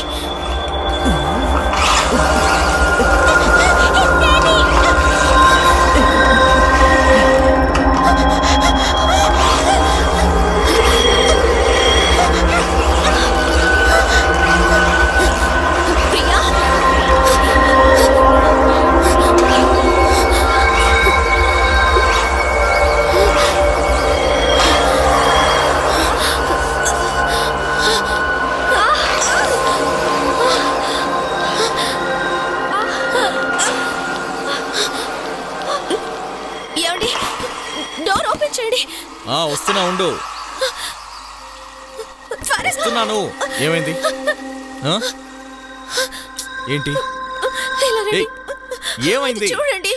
ప్రియా ఏమండి డోర్ ఓపెన్ చేయండి ఆ, వస్తున్నా ఉండు త్వరగా వస్తున్నాను ఏమైంది ఆ? ఏంటి ఇలా రండి. ఏయ్, ఏమైంది చూడండి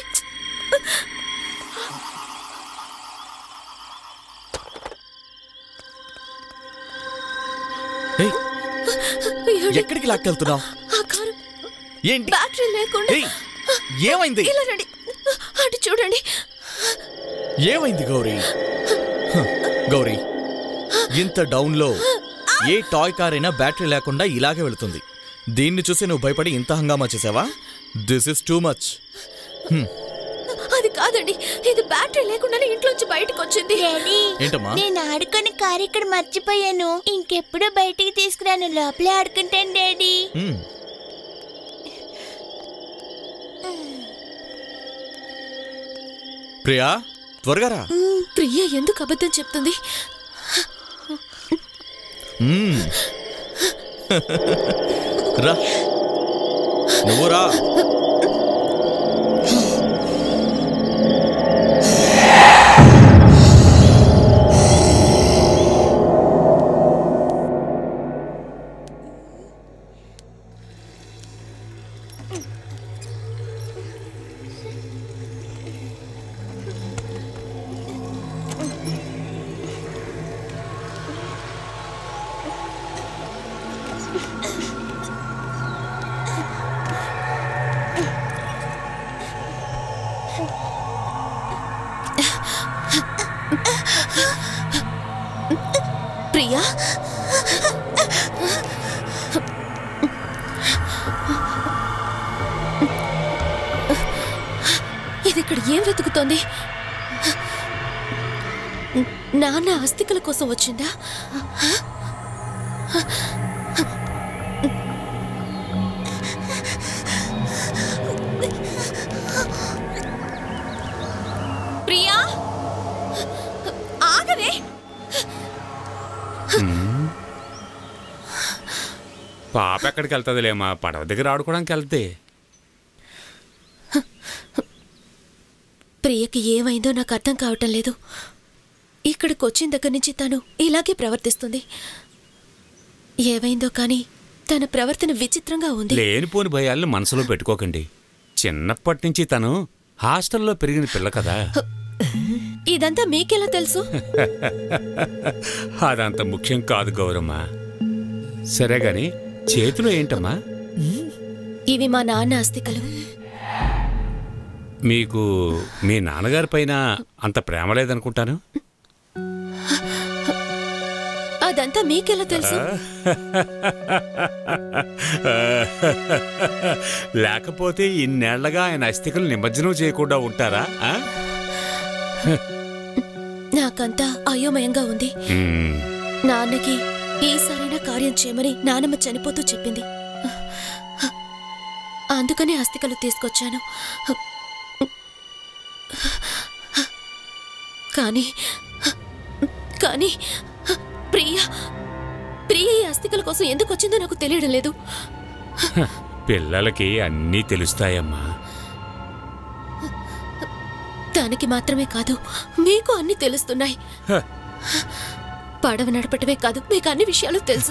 ఏయ్, ఏమండి? ఎక్కడికి లాక్కెళ్తున్నావు ఆ కారు ఏంటి బ్యాటరీ లేకుండా ఏయ్, ఏమైంది ఇలా రండి అటు చూడండి ఏమైంది గౌరీ హ, గౌరీ ఇంత డౌన్లో ఏ టాయ్ కార్ అయినా బ్యాటరీ లేకుండా ఇలాగే వెళుతుంది దీన్ని చూసి నువ్వు భయపడి ఇంత హంగామా చేసావా దిస్ ఇస్ టూ మచ్ అది కాదండి ఇది బ్యాటరీ లేకుండానే ఇంట్లోంచి బయటకు వచ్చింది డాడీ ఏంటమ్మా నేను ఆడుకొని కారు ఇక్కడ మర్చిపోయాను ఇంకెప్పుడు బయటికి తీసుకురాను లోపలే ఆడుకుంటాను డాడీ హ్మ్. ప్రియా త్వరగా రా ప్రియ ఎందుకు అబద్ధం చెప్తుంది మ్మ్. రా నువ్వు రా ప్రియా ఇది ఇక్కడ ఏం వెతుకుతోంది నాన్న అస్థికల కోసం వచ్చిందా ప్రియా ఆగవే పాప ఎక్కడికి వెళ్తుందిలేమా పడవ దగ్గర ఆడుకోవడానికి వెళ్తే ప్రియకి ఏమైందో నాకు అర్థం కావటం లేదు ఇక్కడికి వచ్చిన దగ్గర నుంచి తను ఇలాగే ప్రవర్తిస్తుంది ఏవైందో కానీ తన ప్రవర్తన విచిత్రంగా ఉంది లేనిపోని భయాలను మనసులో పెట్టుకోకండి చిన్నప్పటి నుంచి తను హాస్టల్లో పెరిగిన పిల్ల కదా ఇదంతా మీకెలా తెలుసు అదంత ముఖ్యం కాదు గౌరమ్మ సరే గాని చేతిలో ఏంటమ్మా ఇవి మా నాన్న అస్థికలు మీకు మీ నాన్నగారి పైన అంత ప్రేమ లేదనుకుంటాను అదంతా మీకెలా తెలుసు లేకపోతే ఇన్నేళ్లగా ఆయన అస్థికలు నిమజ్జనం చేయకుండా ఉంటారా ఆ? నాకంతా అయోమయంగా ఉంది మ్మ్. నాన్నకి ఈసారైనా కార్యం చేయమని నానమ్మ చనిపోతూ చెప్పింది అందుకనే అస్థికలు తీసుకొచ్చాను కానీ కానీ ప్రియ ప్రియ ఈ అస్థికల కోసం ఎందుకు వచ్చిందో నాకు తెలియడం లేదు పిల్లలకి అన్నీ తెలుస్తాయమ్మా దానికి మాత్రమే కాదు మీకు అన్ని తెలుస్తున్నాయి హ. పడవ నడపటమే కాదు మీకు అన్ని విషయాలు తెలుసు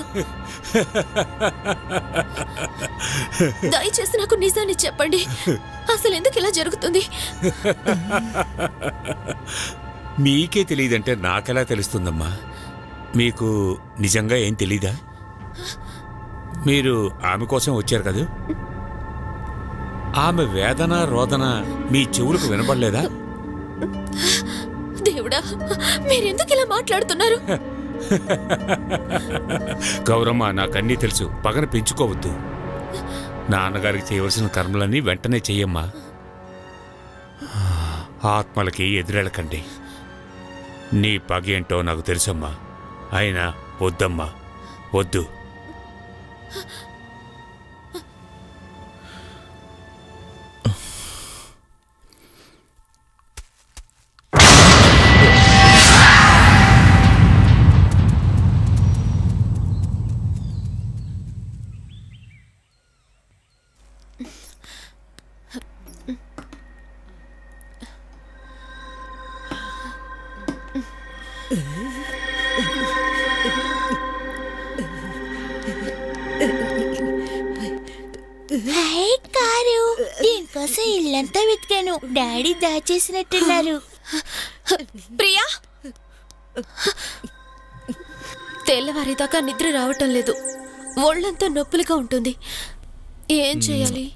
దయచేసి నాకు నిజాన్ని చెప్పండి అసలు ఎందుకు ఇలా జరుగుతుంది మీకే తెలియదంటే నాకెలా తెలుస్తుందమ్మా మీకు నిజంగా ఏం తెలీదా మీరు ఆమె కోసం వచ్చారు కదూ ఆమె వేదన రోదన మీ చెవులకు వినపడలేదా దేవుడా మీరెందుకు ఇలా మాట్లాడుతున్నారు గౌరమ్మ నాకన్నీ తెలుసు పగన పెంచుకోవద్దు నాన్నగారికి చేయవలసిన కర్మలన్నీ వెంటనే చెయ్యమ్మా ఆత్మలకి ఎదురెళ్ళకండి నీ పగ ఏంటో నాకు తెలుసమ్మా అయినా వద్దమ్మా వద్దు హై కారు దీనికోసం ఇల్లంతా వెతికాను డాడీ దాచేసినట్టున్నారు ప్రియా తెల్లవారేదాకా నిద్ర రావటం లేదు ఒళ్ళంతా నొప్పులుగా ఉంటుంది ఏం చేయాలి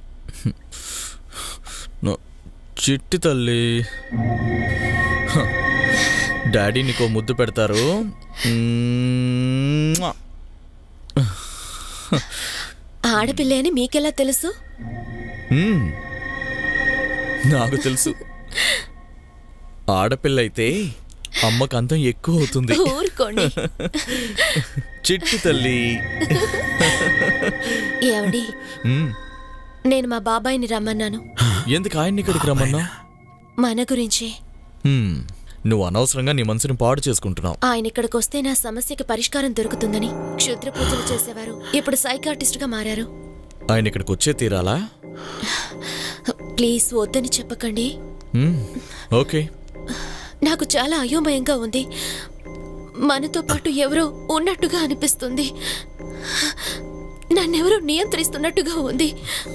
నో- చిట్టి తల్లి హ. డాడీ నీకో ముద్దు పెడతారు మ్మ్. ఆడపిల్ల అని మీకెలా తెలుసు మ్మ్. నాకు తెలుసు ఆడపిల్ల అయితే అమ్మకు అందం ఎక్కువ అవుతుంది ఊరుకోండి చిట్టి తల్లి ఏమండి మ్మ్. నేను మా బాబాయిని రమ్మన్నాను ఎందుకు ఆయన్ని ఇక్కడికి రమ్మన్నా మన గురించే నువ్వు అనవసరంగా నీ మనసుని పాడు చేసుకుంటున్నావు ఆయన ఇక్కడికి వస్తే నా సమస్యకి పరిష్కారం దొరుకుతుందని క్షుద్ర పూజలు చేసేవారు ఇప్పుడు సైకాటిస్ట్ గా మారారు ఆయన ఇక్కడికి వచ్చే తీరాలా ప్లీజ్ వద్దని చెప్పకండి మ్మ్. ఓకే నాకు చాలా అయోమయంగా ఉంది మనతో పాటు ఎవరో ఉన్నట్టుగా అనిపిస్తుంది నన్నెవరో నియంత్రిస్తున్నట్టుగా ఉంది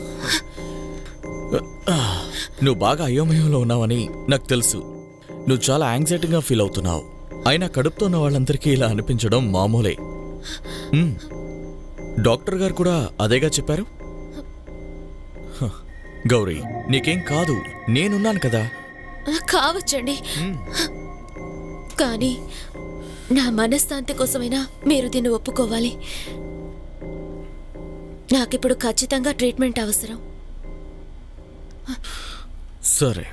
నువ్వు బాగా అయోమయంలో ఉన్నావని నాకు తెలుసు నువ్వు చాలా యాంగ్జైటీగా ఫీల్ అవుతున్నావు అయినా కడుపుతో ఉన్న వాళ్ళందరికీ ఇలా అనిపించడం మామూలే మ్మ్. డాక్టర్ గారు కూడా అదేగా చెప్పారు హ, గౌరీ నీకేం కాదు నేనున్నాను కదా కావచ్చండి కానీ నా మనశ్శాంతి కోసమైనా మీరు దీన్ని ఒప్పుకోవాలి నాకిప్పుడు ఖచ్చితంగా ట్రీట్మెంట్ అవసరం సరే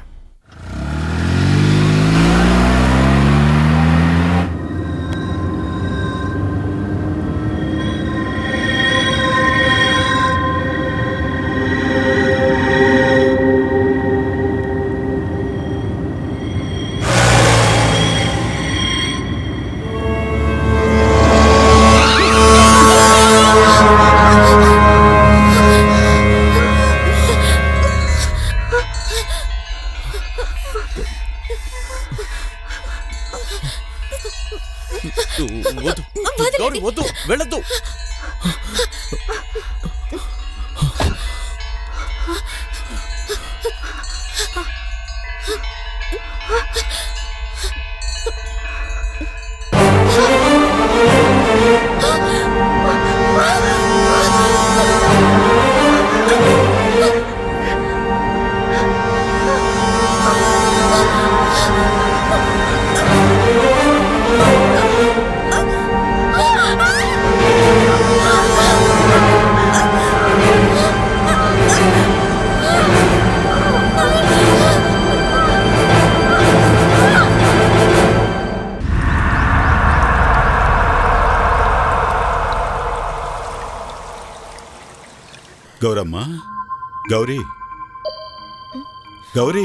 వద్దు గౌరీ వద్దు వెళ్ళొద్దు గౌరమ్మ గౌరీ గౌరీ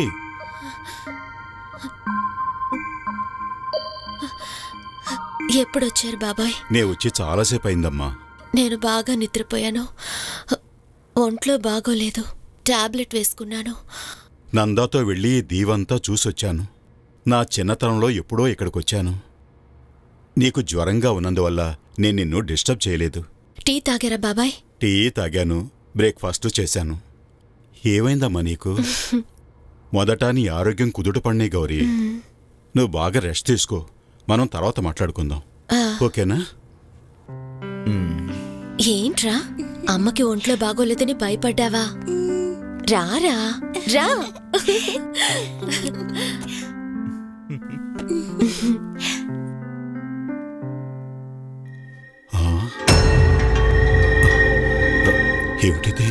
ఎప్పుడొచ్చారు బాబాయ్ నే వచ్చి చాలాసేపు అయిందమ్మా నేను బాగా నిద్రపోయాను ఒంట్లో బాగోలేదు టాబ్లెట్ వేసుకున్నాను నందాతో వెళ్ళి ఈ దీవంతా చూసొచ్చాను నా చిన్నతనంలో ఎప్పుడో ఇక్కడికొచ్చాను నీకు జ్వరంగా ఉన్నందువల్ల నేను నిన్ను డిస్టర్బ్ చేయలేదు టీ తాగారా బాబాయ్ టీ తాగాను బ్రేక్ఫాస్ట్ చేశాను ఏమైందమ్మా నీకు మొదట నీ ఆరోగ్యం కుదుటపడినాయి గౌరీ నువ్వు బాగా రెస్ట్ తీసుకో మనం తర్వాత మాట్లాడుకుందాం ఆ, ఓకేనా ఏంట్రా అమ్మకి ఒంట్లో బాగోలేదని భయపడ్డావా రారా రా ఆ? ఏమిటిది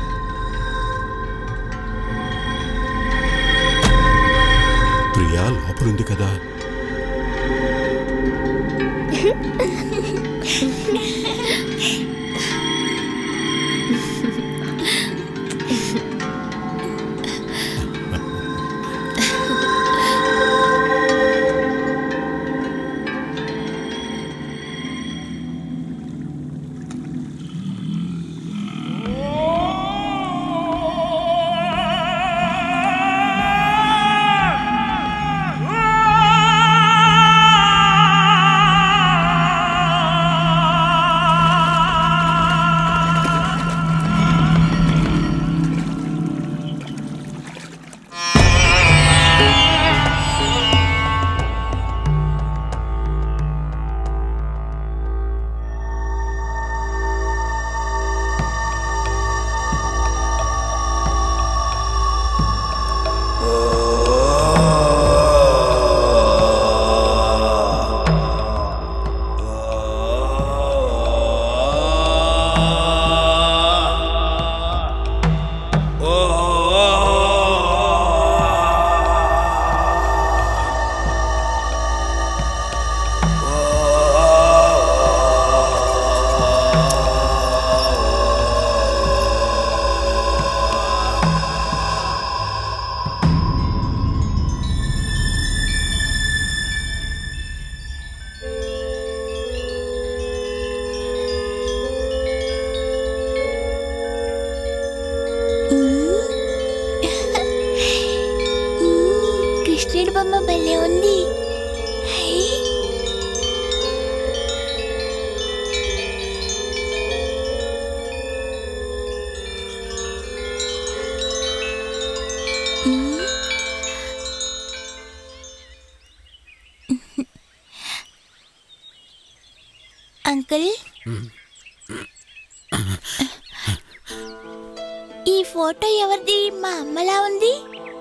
ప్రియా లోపలుంది కదా కృష్ణుడి బొమ్మ భలే ఉంది హై. అంకుల్ ఈ ఫోటో ఎవరిది మా అమ్మలా ఉంది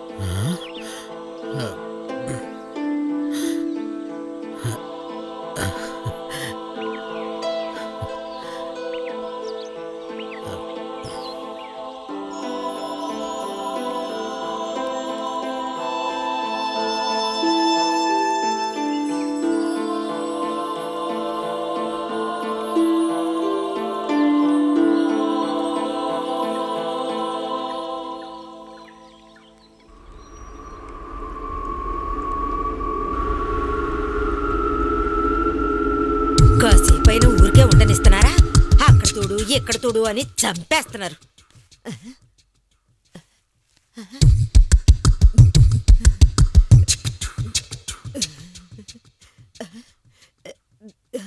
కాసేపైన ఊరికే ఉండనిస్తున్నారా అక్కడ తోడు ఇక్కడ తోడు అని చంపేస్తున్నారు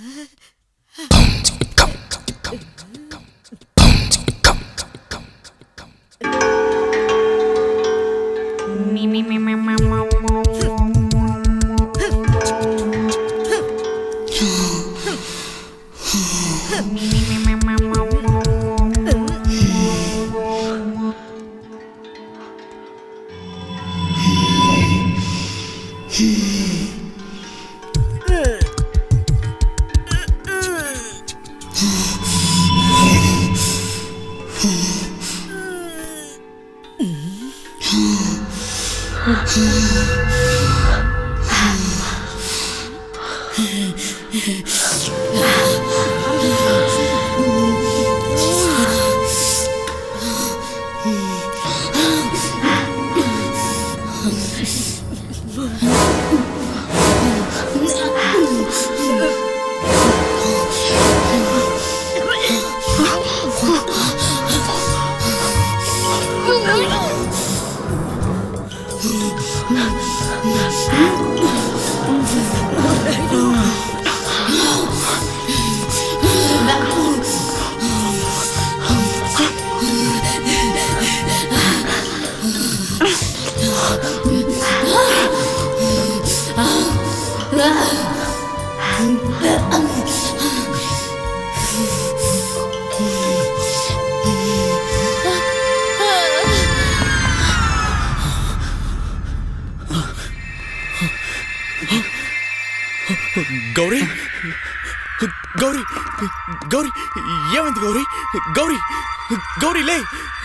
గౌరీ గౌరీ గౌరీ ఏమైంది గౌరీ గౌరీ గౌరీ లే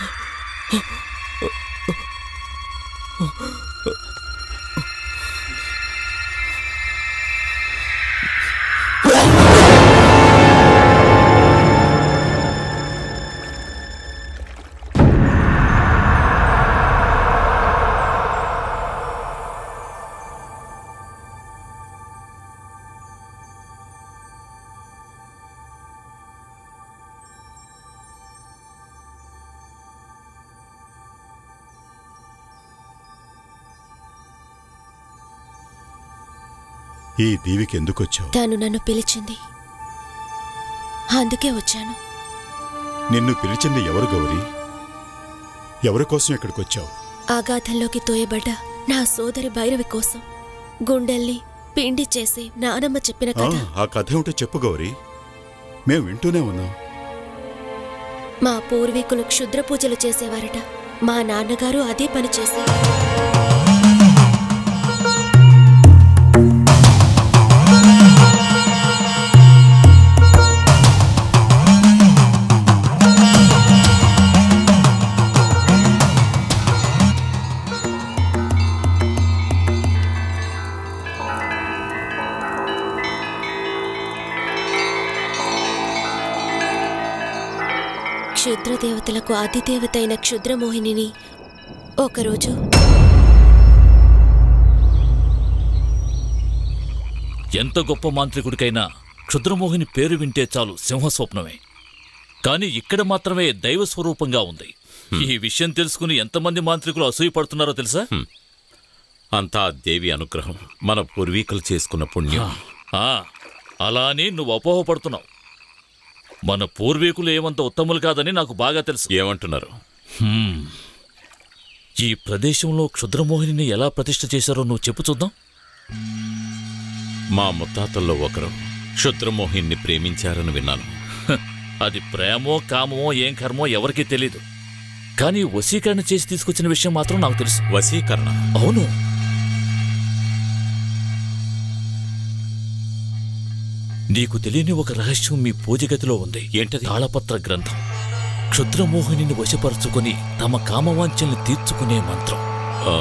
ఈ దీవికి ఎందుకొచ్చావు తాను నన్ను పిలిచింది అందుకే వచ్చాను నిన్ను పిలిచింది ఎవరు గౌరీ ఎవరి కోసం ఇక్కడికొచ్చావు అగాధంలోకి తోయబడ్డ నా సోదరి భైరవి కోసం గుండెల్ని పిండి చేసి నానమ్మ చెప్పిన ఆ, కథ ఆ కథ ఏమిటో చెప్పు గౌరీ మేము వింటూనే ఉన్నాం మా పూర్వీకులు క్షుద్ర పూజలు చేసేవారట మా నాన్నగారు అదే పని చేసి క్షుద్ర దేవతలకు అధిదేవత అయిన క్షుద్రమోహినిని ఒకరోజు ఎంత గొప్ప మాంత్రికుడికైనా క్షుద్రమోహిని పేరు వింటే చాలు సింహస్వప్నమే కానీ ఇక్కడ మాత్రమే దైవ స్వరూపంగా ఉంది ఈ విషయం తెలుసుకుని ఎంతమంది మాంత్రికులు అసూయపడుతున్నారో తెలుసా అంతా దేవి అనుగ్రహం మన పూర్వీకులు చేసుకున్న పుణ్యం ఆ, అలా అని నువ్వు అపోహపడుతున్నావు మన పూర్వీకులు ఏమంత ఉత్తములు కాదని నాకు బాగా తెలుసు ఏమంటున్నారు హ్మ్. ఈ ప్రదేశంలో క్షుద్రమోహిని ఎలా ప్రతిష్ఠ చేశారో నువ్వు చెప్పు చూద్దాం మా ముత్తాతల్లో ఒకరు క్షుద్రమోహిన్ని ప్రేమించారని విన్నాను హ, అది ప్రేమో కామమో ఏం కర్మో ఎవరికీ తెలీదు కానీ వశీకరణ చేసి తీసుకొచ్చిన విషయం మాత్రం నాకు తెలుసు వశీకరణ అవును నీకు తెలియని ఒక రహస్యం మీ పూజగదిలో ఉంది ఏంటది? తాళపత్ర గ్రంథం క్షుద్రమోహిని వశపరుచుకొని తమ కామవాంఛల్ని తీర్చుకునే మంత్రం ఆ,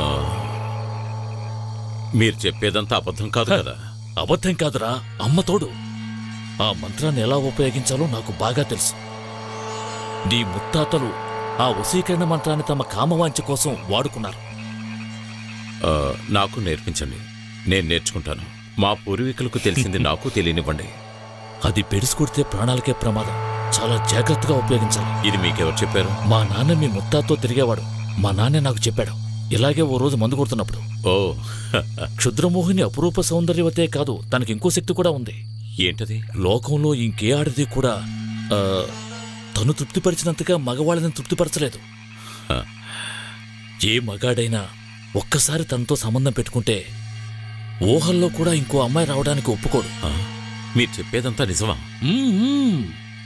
మీరు చెప్పేదంతా అబద్ధం కాదు కదా అబద్ధం కాదురా అమ్మ తోడు ఆ మంత్రాన్ని ఎలా ఉపయోగించాలో నాకు బాగా తెలుసు నీ ముత్తాతలు ఆ వశీకరణ మంత్రాన్ని తమ కామవాంఛ కోసం వాడుకున్నారు ఆ, నాకు నేర్పించండి నేను నేర్చుకుంటాను మా పూర్వీకులకు తెలిసింది నాకు తెలియనివ్వండి అది పెడుసుకొడితే ప్రాణాలకే ప్రమాదం చాలా జాగ్రత్తగా ఉపయోగించాలి ఇది మీకెవరు చెప్పారు మా నాన్న మీ ముత్తాతో తిరిగేవాడు మా నాన్నే నాకు చెప్పాడు ఇలాగే ఓ రోజు మందు కొడుతున్నప్పుడు ఓ క్షుద్రమోహిని అపురూప సౌందర్యవతే కాదు తనకి ఇంకో శక్తి కూడా ఉంది ఏంటది లోకంలో ఇంకే ఆడది కూడా ఆ, తను తృప్తిపరిచినంతగా మగవాళ్ళని తృప్తిపరచలేదు ఆ. ఏ మగాడైనా ఒక్కసారి తనతో సంబంధం పెట్టుకుంటే ఊహల్లో కూడా ఇంకో అమ్మాయి రావడానికి ఒప్పుకోడు ఆ, మీరు చెప్పేదంతా నిజమా మ్మ్.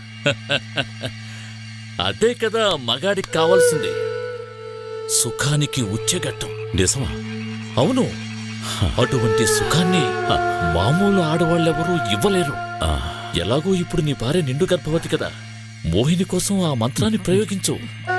అదే కదా మగాడికి కావాల్సింది సుఖానికి ఉచ్చెగట్టం నిజమా అవును అటువంటి సుఖాన్ని మామూలు ఆడవాళ్ళెవరూ ఇవ్వలేరు ఆ, ఎలాగో ఇప్పుడు నీ భార్య నిండు గర్భవతి కదా మోహిని కోసం ఆ మంత్రాన్ని ప్రయోగించు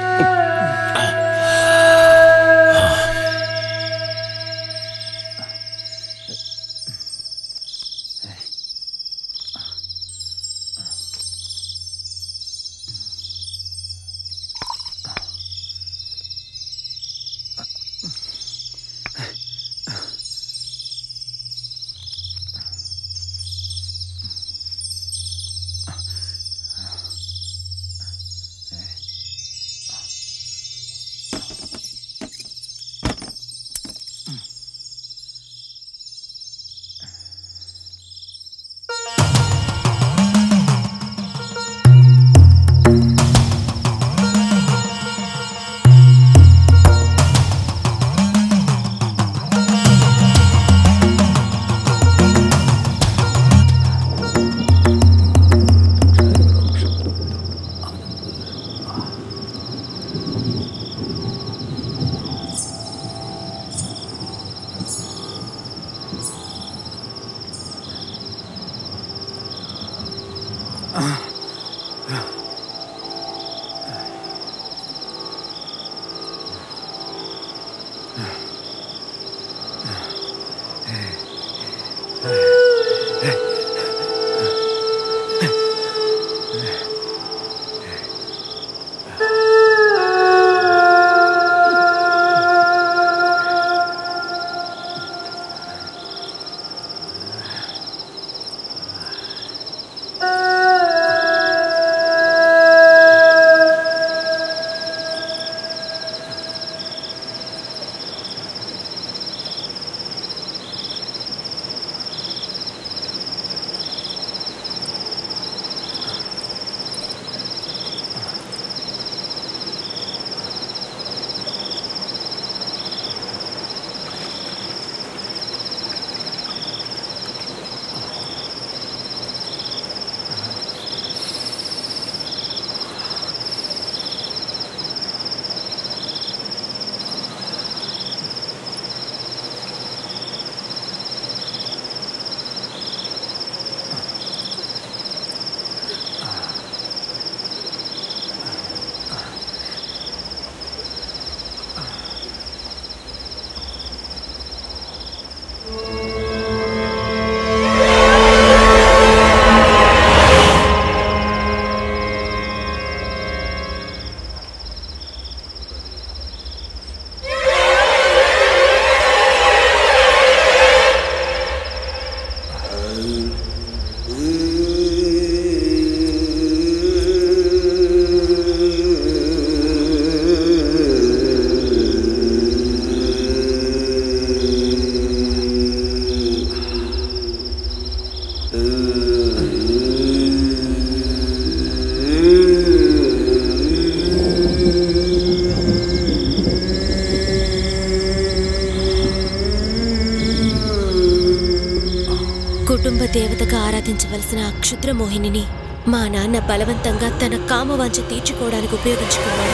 కుటుంబ దేవతగా ఆరాధించవలసిన ఆ క్షుద్ర మోహినిని మా నాన్న బలవంతంగా తన కామవాంఛ తీర్చుకోవడానికి ఉపయోగించుకున్నాడు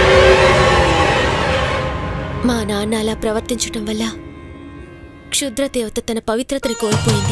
మా నాన్న అలా ప్రవర్తించటం వల్ల క్షుద్ర దేవత తన పవిత్రతని కోల్పోయింది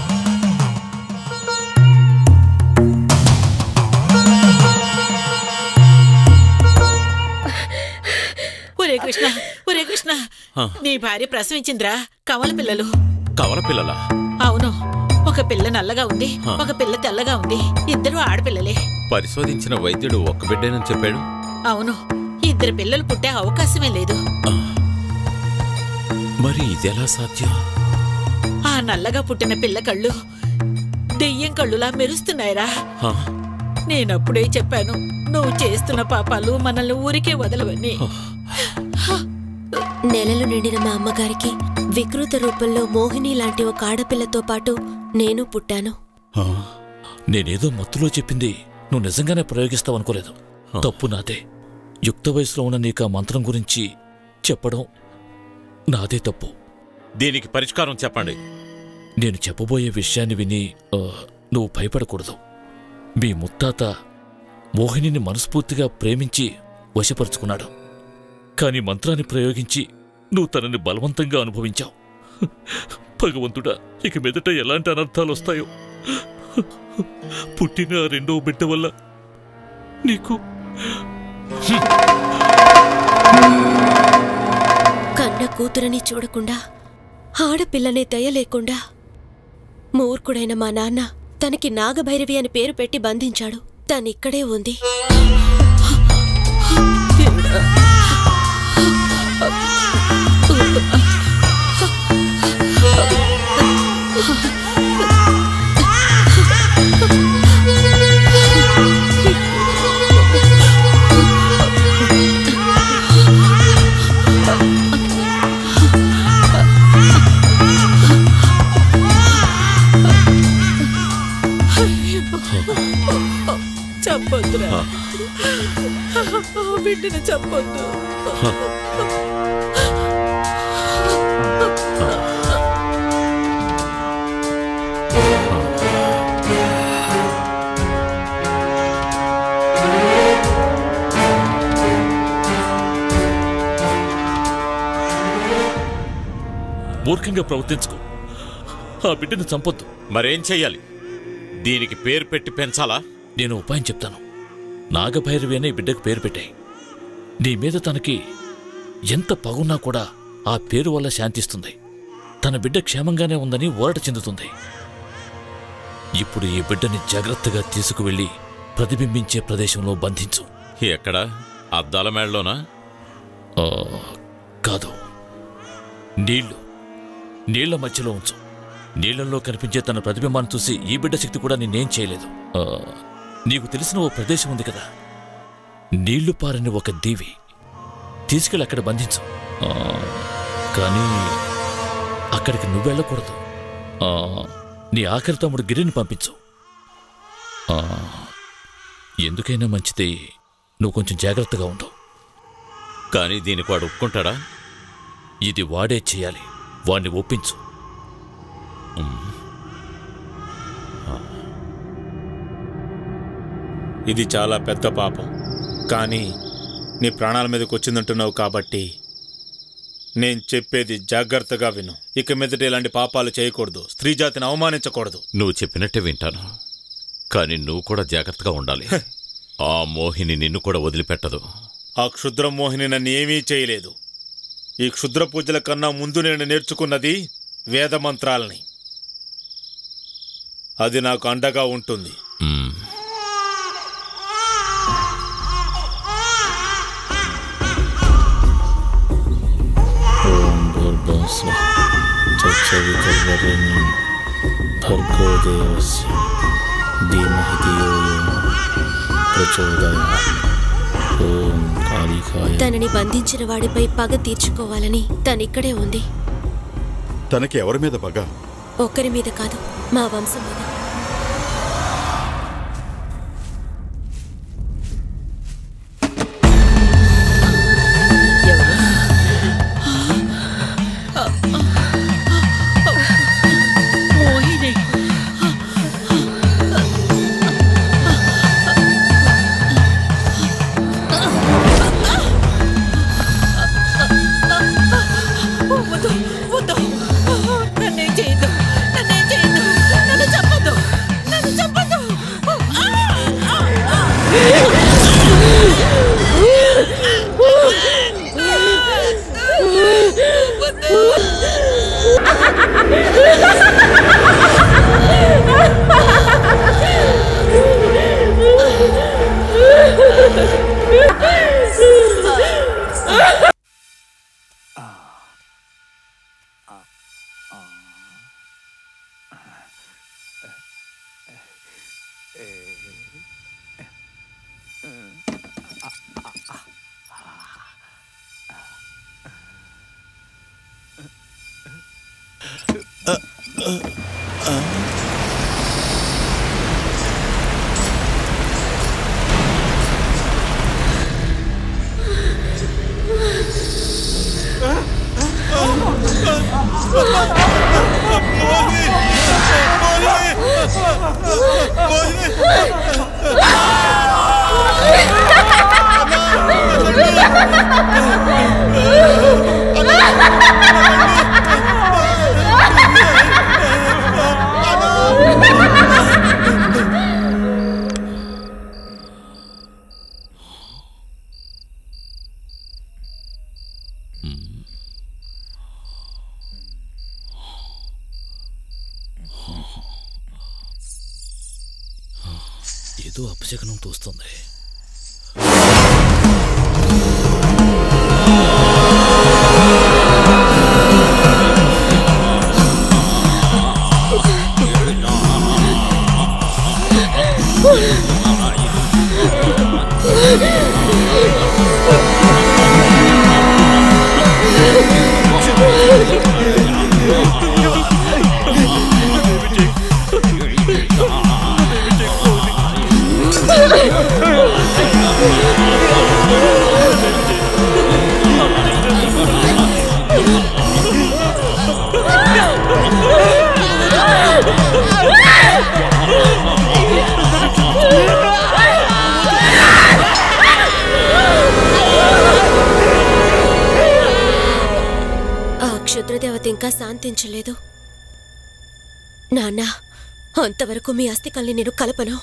ఒరే కృష్ణ ఒరే కృష్ణ ఆ. నీ భార్య ప్రసవించిందిరా కవల పిల్లలు కవల పిల్లల అవును ఒక పిల్ల నల్లగా ఉంది ఆ. ఒక పిల్ల తెల్లగా ఉంది ఇద్దరు ఆడపిల్లలే పరిశోధించిన వైద్యుడు ఒక్క బిడ్డేనని చెప్పాడు అవును ఇద్దరు పిల్లలు పుట్టే అవకాశమే లేదు మరి ఇదెలా సాధ్యం ఆ నల్లగా పుట్టిన పిల్ల కళ్ళు దెయ్యం కళ్ళులా మెరుస్తున్నాయిరా ఆ, నేనప్పుడే చెప్పాను నువ్వు చేస్తున్న పాపాలు మనల్ని ఊరికే వదలవని నెలలు నిండిన మా అమ్మగారికి వికృత రూపంలో మోహిని లాంటి ఒక ఆడపిల్లతో పాటు నేను పుట్టాను నేనేదో మత్తులో చెప్పింది నువ్వు నిజంగానే ప్రయోగిస్తావు అనుకోలేదు తప్పు నాదే యుక్త వయసులో ఉన్న నీకు ఆ మంత్రం గురించి చెప్పడం నాదే తప్పు దీనికి పరిష్కారం చెప్పండి నేను చెప్పబోయే విషయాన్ని విని ఆ, నువ్వు భయపడకూడదు మీ ముత్తాత మోహినిని మనస్ఫూర్తిగా ప్రేమించి వశపరుచుకున్నాడు కాని మంత్రాన్ని ప్రయోగించి నువ్వు తనని బలవంతంగా అనుభవించావు భగవంతుడా ఇక మీదట ఎలాంటి అనర్థాలు వస్తాయో పుట్టిన ఆ రెండో బిడ్డ వల్ల నీకు కన్న కూతురని చూడకుండా ఆడపిల్లనే దయ లేకుండా మూర్ఖుడైన మా నాన్న తనకి నాగభైరవి అని పేరు పెట్టి బంధించాడు తనిక్కడే ఉంది చెప్పొద్దురా ఆ బిడ్డను చెప్పొద్దు మూర్ఖంగా ప్రవర్తించుకో ఆ బిడ్డను చంపొద్దు మరేం చెయ్యాలి దీనికి పేరు పెట్టి పెంచాలా నేను ఉపాయం చెప్తాను నాగభైరవి అనే బిడ్డకు పేరు పెట్టాయి నీ మీద తనకి ఎంత పగున్నా కూడా ఆ పేరు వల్ల శాంతిస్తుంది తన బిడ్డ క్షేమంగానే ఉందని ఊరట చెందుతుంది ఇప్పుడు ఈ బిడ్డని జాగ్రత్తగా తీసుకువెళ్ళి ప్రతిబింబించే ప్రదేశంలో బంధించు ఎక్కడ అద్దాల మేడలోనా ఆ, కాదు నీళ్లు నీళ్ల మధ్యలో ఉంచు నీళ్లలో కనిపించే తన ప్రతిబింబాన్ని చూసి ఈ బిడ్డ శక్తి కూడా నిన్నేం చేయలేదు ఆ, నీకు తెలిసిన ఓ ప్రదేశం ఉంది కదా నీళ్లు పారని ఒక దీవి తీసుకెళ్ళి అక్కడ బంధించు ఆ, కానీ అక్కడికి నువ్వు వెళ్ళకూడదు ఆ, నీ ఆఖరి తమ్ముడు గిరిని పంపించు ఆ, ఎందుకైనా మంచిది నువ్వు కొంచెం జాగ్రత్తగా ఉండు కానీ దీనికి వాడు ఒప్పుకుంటాడా ఇది వాడే చేయాలి వాణ్ణి ఒప్పించు ఇది చాలా పెద్ద పాపం కానీ నీ ప్రాణాల మీదకి వచ్చిందంటున్నావు కాబట్టి నేను చెప్పేది జాగ్రత్తగా విను ఇక మీదట ఇలాంటి పాపాలు చేయకూడదు స్త్రీ జాతిని అవమానించకూడదు నువ్వు చెప్పినట్టే వింటాను కానీ నువ్వు కూడా జాగ్రత్తగా ఉండాలి ఆ మోహిని నిన్ను కూడా వదిలిపెట్టదు ఆ క్షుద్ర మోహిని నన్ను ఏమీ చేయలేదు ఈ క్షుద్ర పూజల కన్నా ముందు నేను నేర్చుకున్నది వేద మంత్రాలని అది నాకు అండగా ఉంటుంది మ్మ్. ఓం భూర్భువస్వ తత్సవితుర్వరేణ్యం భర్గో దేవస్య ధీమహి ధియో యో ప్రచోదయాత్ ఓం కాళికాయ తనని బంధించిన వాడిపై పగ తీర్చుకోవాలని తనిక్కడే ఉంది తనకి ఎవరి మీద పగ ఒక్కరి మీద కాదు మా వంశం మీద మోహిని వద్దు వద్దు నన్నేం చేయొద్దు నన్నేం చేయొద్దు నన్ను చంపొద్దు నన్ను చంపొద్దు ఏదో అపశకనం తోస్తుంది ఆ క్షుద్రదేవత ఇంకా శాంతించలేదు నాన్న అంతవరకు మీ అస్థికల్ని నేను కలపను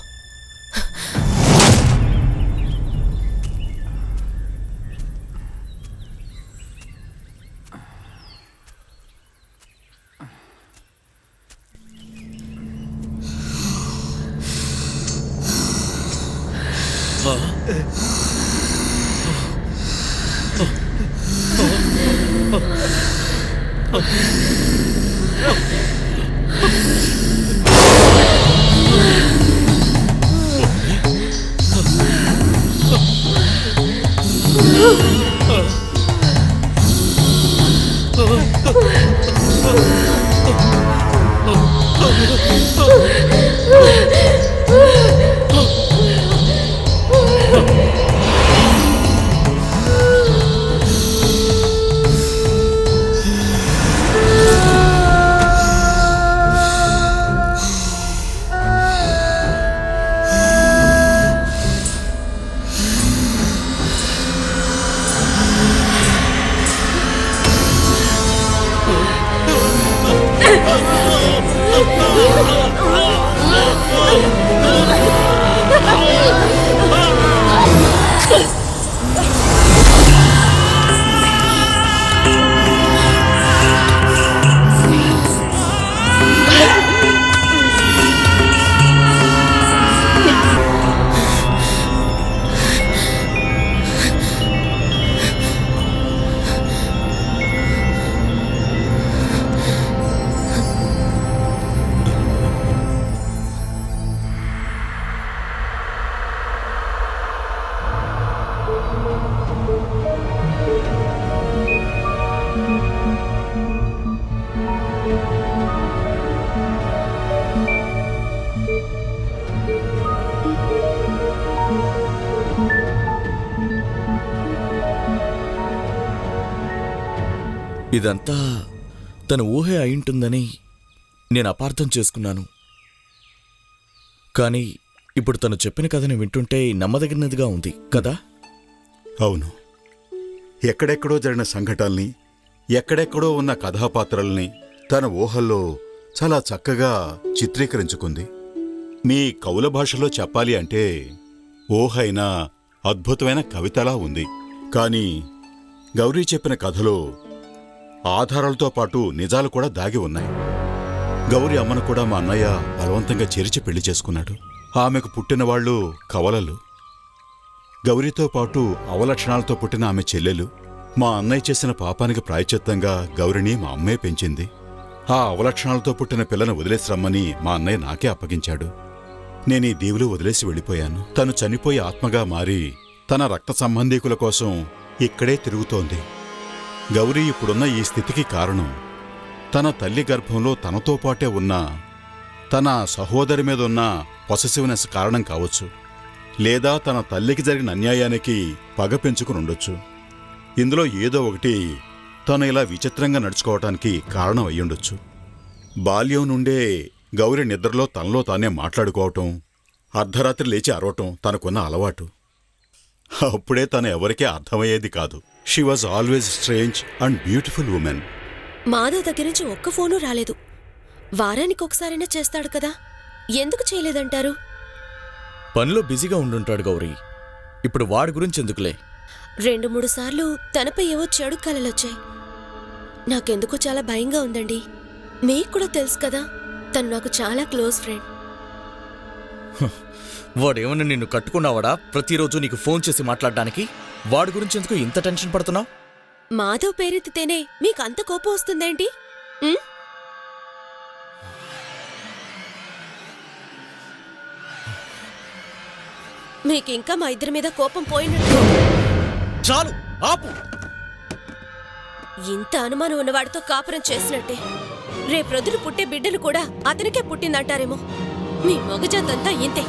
ఇదంతా తన ఊహే అయింటుందని నేను అపార్థం చేసుకున్నాను కానీ ఇప్పుడు తను చెప్పిన కథని వింటుంటే నమ్మదగినదిగా ఉంది కదా అవును ఎక్కడెక్కడో జరిగిన సంఘటనల్ని ఎక్కడెక్కడో ఉన్న కథాపాత్రల్ని తన ఊహల్లో చాలా చక్కగా చిత్రీకరించుకుంది మీ కవుల భాషలో చెప్పాలి అంటే ఊహ అయినా అద్భుతమైన కవితలా ఉంది కానీ గౌరీ చెప్పిన కథలో ఆధారాలతో పాటు నిజాలు కూడా దాగి ఉన్నాయి గౌరి అమ్మను కూడా మా అన్నయ్య బలవంతంగా చేర్చి పెళ్లి చేసుకున్నాడు ఆమెకు పుట్టిన వాళ్ళు కవలలు గౌరీతో పాటు అవలక్షణాలతో పుట్టిన ఆమె చెల్లెలు మా అన్నయ్య చేసిన పాపానికి ప్రాయచిత్తంగా గౌరిని మా అమ్మే పెంచింది ఆ అవలక్షణాలతో పుట్టిన పిల్లను వదిలేసి రమ్మని మా అన్నయ్య నాకే అప్పగించాడు నేను ఈ దీవులు వదిలేసి వెళ్ళిపోయాను తను చనిపోయి ఆత్మగా మారి తన రక్త సంబంధీకుల కోసం ఇక్కడే తిరుగుతోంది గౌరీ ఇప్పుడున్న ఈ స్థితికి కారణం తన తల్లి గర్భంలో తనతో పాటే ఉన్న తన సహోదరి మీద ఉన్న పొసెసివ్నెస్ కారణం కావచ్చు లేదా తన తల్లికి జరిగిన అన్యాయానికి పగ పెంచుకుని ఉండొచ్చు ఇందులో ఏదో ఒకటి తను ఇలా విచిత్రంగా నడుచుకోవటానికి కారణం అయ్యుండొచ్చు బాల్యం నుండే గౌరి నిద్రలో తనలో తానే మాట్లాడుకోవటం అర్ధరాత్రి లేచి అరవటం తనకున్న అలవాటు అప్పుడే తను ఎవరికీ అర్థమయ్యేది కాదు she was always strange and beautiful woman Madhav దగ్గర నుంచి ఒక్క ఫోను రాలేదు వారానికి ఒకసారైనా చేస్తాడు కదా ఎందుకు చేయలేదంటారు పనిలో బిజీగా ఉండుంటాడు గౌరీ ఇప్పుడు వాడి గురించి ఎందుకులే రెండు మూడు సార్లు తనపై ఏవో చెడు కలలొచ్చాయి నాకెందుకో చాలా భయంగా ఉందండి మీకు కూడా తెలుసు కదా తను నాకు చాలా క్లోజ్ ఫ్రెండ్ వాడేమన్నా నిన్ను కట్టుకున్నావాడా ప్రతిరోజు నీకు ఫోన్ చేసి మాట్లాడడానికి వాడి గురించి ఎందుకు ఇంత టెన్షన్ పడుతున్నావు మాధవ్ పేరెత్తితేనే మీకు అంత కోపం వస్తుందేంటి ఉం? మీకింకా మా ఇద్దరి మీద కోపం పోయినట్టు చాలు ఆపు ఇంత అనుమానం ఉన్నవాడితో కాపురం చేసినట్టే రేపొద్దున పుట్టే బిడ్డలు కూడా అతనికే పుట్టిందంటారేమో మీ మగజాతంతా ఇంతే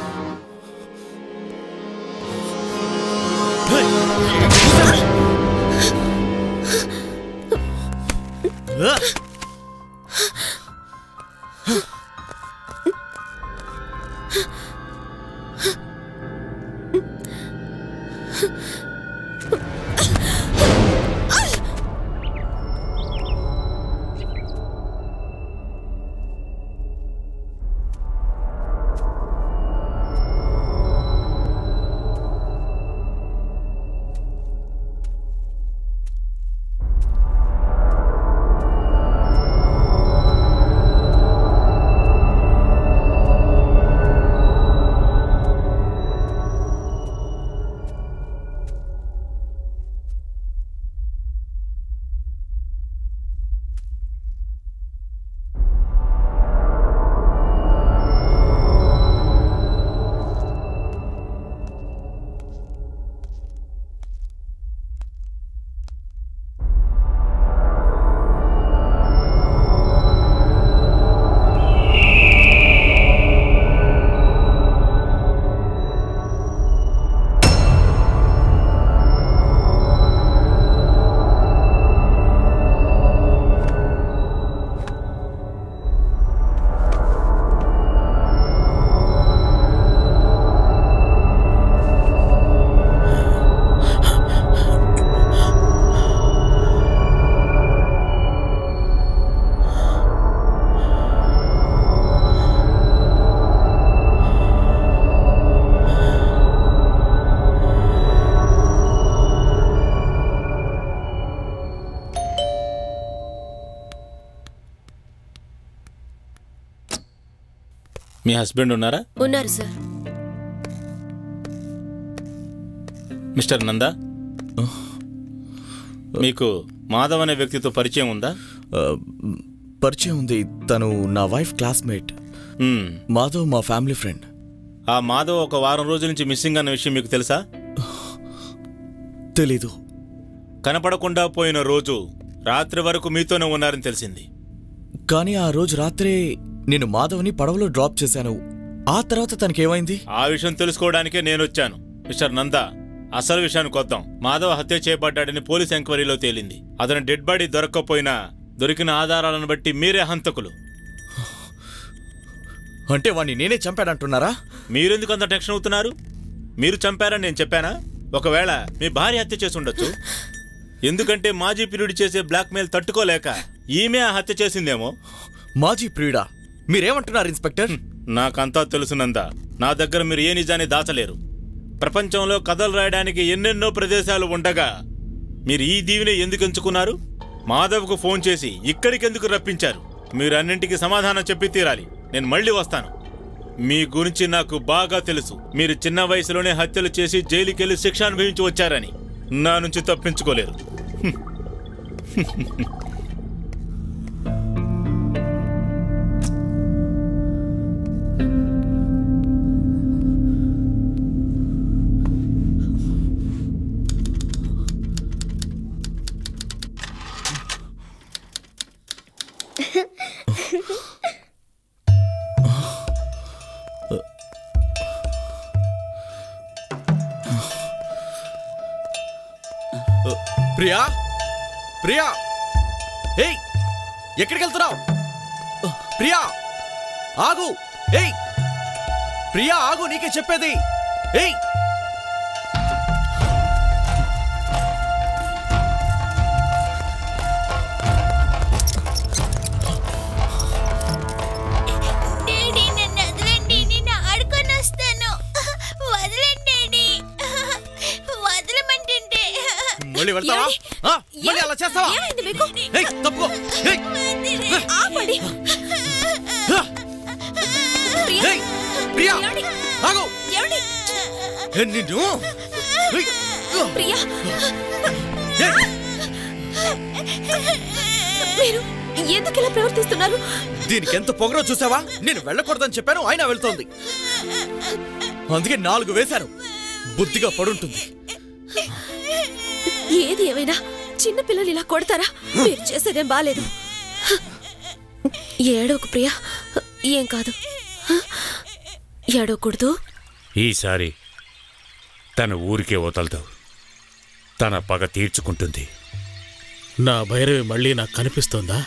మీ హస్బెండ్ ఉన్నారా ఉన్నారు సార్ మిస్టర్ నందా మీకు మాధవ్ అనే వ్యక్తితో పరిచయం ఉందా పరిచయం ఉంది తను నా వైఫ్ క్లాస్మేట్ మాధవ్ మా ఫ్యామిలీ ఫ్రెండ్ ఆ మాధవ్ ఒక వారం రోజుల నుంచి మిస్సింగ్ అన్న విషయం మీకు తెలుసా తెలీదు కనపడకుండా పోయిన రోజు రాత్రి వరకు మీతోనే ఉన్నారని తెలిసింది కానీ ఆ రోజు రాత్రే నేను మాధవ్ని పడవలో డ్రాప్ చేశాను ఆ తర్వాత తనకేమైంది ఆ విషయం తెలుసుకోవడానికే నేను వచ్చాను మిస్టర్ నందా అసలు విషయానికి వద్దాం మాధవ్ హత్య చేయబడ్డాడని పోలీస్ ఎంక్వైరీలో తేలింది అతని డెడ్ బాడీ దొరక్కపోయినా దొరికిన ఆధారాలను బట్టి మీరే హంతకులు అంటే వాణ్ణి నేనే చంపాడంటున్నారా మీరెందుకు అంత టెన్షన్ అవుతున్నారు మీరు చంపారని నేను చెప్పానా ఒకవేళ మీ భార్య హత్య చేసి ఉండొచ్చు ఎందుకంటే మాజీ ప్రియుడి చేసే బ్లాక్మెయిల్ తట్టుకోలేక ఈమె ఆ హత్య చేసిందేమో మాజీ ప్రియుడా మీరేమంటున్నారు ఇన్స్పెక్టర్ నాకంతా తెలుసునందా నా దగ్గర మీరు ఏ నిజాన్ని దాచలేరు ప్రపంచంలో కథలు రాయడానికి ఎన్నెన్నో ప్రదేశాలు ఉండగా మీరు ఈ దీవిని ఎందుకు ఎంచుకున్నారు మాధవ్కు ఫోన్ చేసి ఇక్కడికి ఎందుకు రప్పించారు మీరు అన్నింటికి సమాధానం చెప్పి తీరాలి నేను మళ్ళీ వస్తాను మీ గురించి నాకు బాగా తెలుసు మీరు చిన్న వయసులోనే హత్యలు చేసి జైలుకెళ్లి శిక్ష అనుభవించి వచ్చారని నా నుంచి తప్పించుకోలేరు హ్మ్. ప్రియా ప్రియా ఏయ్ ఎక్కడికి వెళ్తున్నావు ప్రియా ఆగు ఏయ్ ప్రియా ఆగు నీకే చెప్పేది ఏయ్ డాడీ నన్ను వదలండి నేను ఆడుకొని వస్తాను వదలండి డాడీ వదలమంటుంటే మళ్ళీ వెళ్తావా ఆ, మళ్ళీ అలా చేస్తావా ఏయ్, తప్పుకో ఏయ్, ఆపండి ఏయ్, ప్రియా ఆగు ఏమండి ఏ, నిన్ను ఏయ్, ప్రియా ఏయ్, మీరు ఎందుకు ఇలా ప్రవర్తిస్తున్నారు దీనికి ఎంత పొగరో చూసావా నేను వెళ్ళకూడదని చెప్పాను ఆయన వెళ్తోంది అందుకే నాలుగు వేశాను బుద్ధిగా పడుంటుంది ఏది ఏమైనా చిన్న పిల్లలు ఇలా కొడతారా మీరు చేసేదేం బాలేదు ఏడవకు ప్రియా ఏం కాదు ఏడవకూడదు ఈసారి తన ఊరికే వదలదు తన పగ తీర్చుకుంటుంది నా భైరవి మళ్ళీ నాకు కనిపిస్తోందా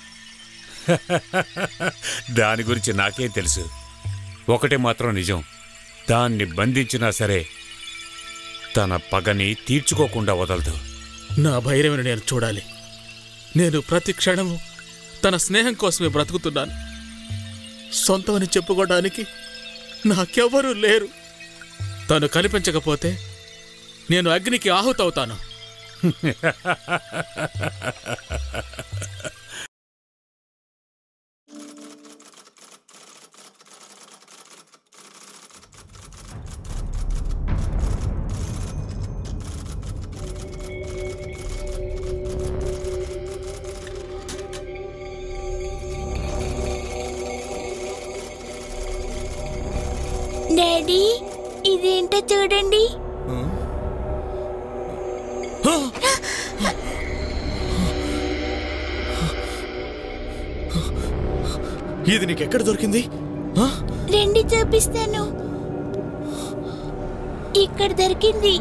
దాని గురించి నాకేం తెలుసు ఒకటి మాత్రం నిజం దాన్ని బంధించినా సరే తన పగని తీర్చుకోకుండా వదలదు నా భైరవిని నేను చూడాలి నేను ప్రతి క్షణము తన స్నేహం కోసమే బ్రతుకుతున్నాను సొంతమని చెప్పుకోవడానికి నాకెవ్వరూ లేరు తను కనిపించకపోతే నేను అగ్నికి ఆహుతవుతాను డాడీ ఇదేంటో చూడండి ఇది నీకెక్కడ దొరికింది రండి చూపిస్తాను ఇక్కడ దొరికింది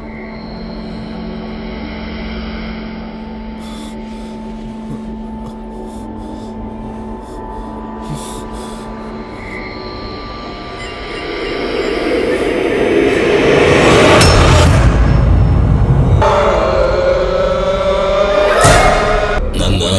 నందా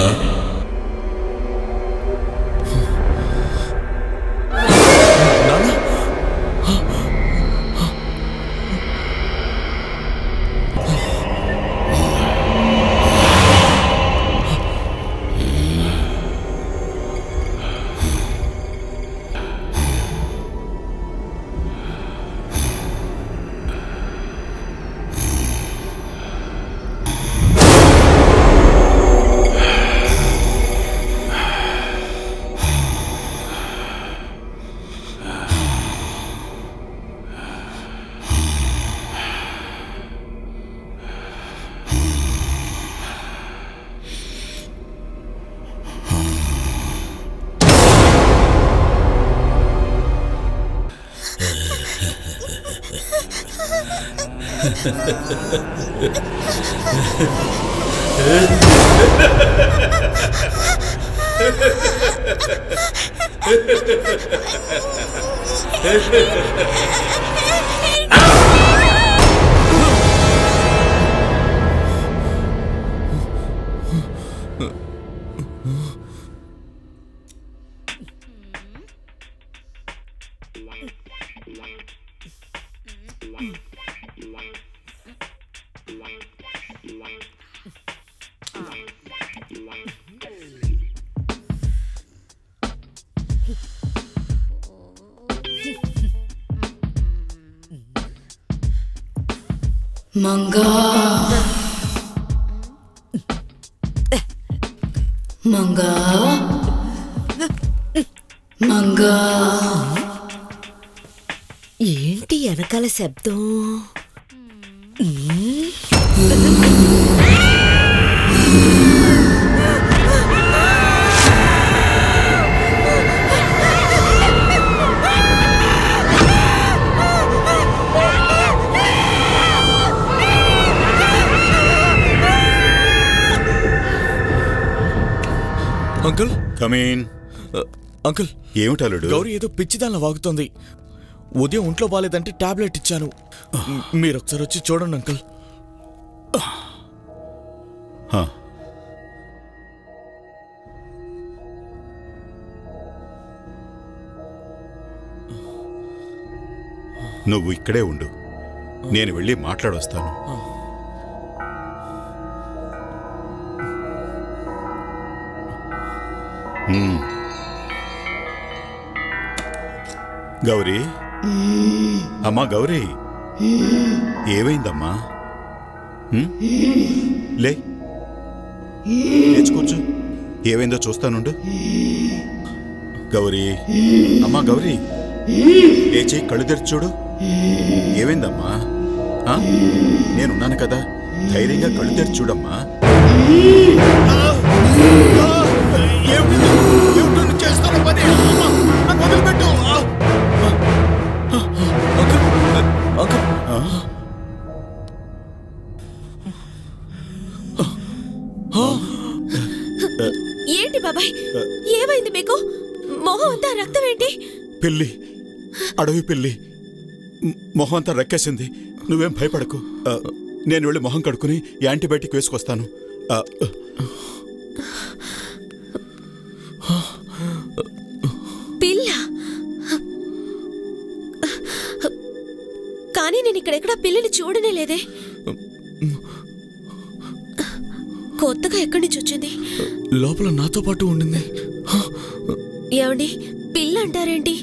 మంగా మంగా మంగా ఏంటి వెనకాల శబ్దం అంకుల్ కమీన్ అంకుల్ ఏమిటలుడు గౌరీ ఏదో పిచ్చిదానిలా వాగుతోంది ఉదయం ఒంట్లో బాగాలేదంటే టాబ్లెట్ ఇచ్చాను మ్, మీరు ఒకసారి వచ్చి చూడండి అంకుల్ హా. నువ్వు ఇక్కడే ఉండు నేను వెళ్ళి మాట్లాడొస్తాను మ్మ్. గౌరీ అమ్మా గౌరీ ఏమైందమ్మా మ్మ్? లే లేచి కూర్చో ఏమైందో చూస్తానుండు గౌరీ అమ్మా గౌరీ లేచి కళ్ళు తెరిచి చూడు ఏమైందమ్మా ఆ? నేనున్నాను కదా ధైర్యంగా కళ్ళు తెరిచి చూడమ్మా చేస్తాను పని నన్ను వదిలిపెట్టు ఏంటి బాబాయ్ ఏమైంది మీకు మొహం అంతా రక్తం ఏంటి పిల్లి అడవి పిల్లి మ్- మొహం అంతా రెక్కేసింది నువ్వేం భయపడకు ఆ, నేను వెళ్ళి మొహం కడుక్కుని యాంటీబయాటిక్ వేసుకొస్తాను ఆ, పిల్ల కానీ నేను ఇక్కడెక్కడ పిల్లని చూడనే లేదే కొత్తగా ఎక్కడి నుంచి వచ్చింది లోపల నాతో పాటు ఉండింది ఏమండి పిల్ల అంటారేంటి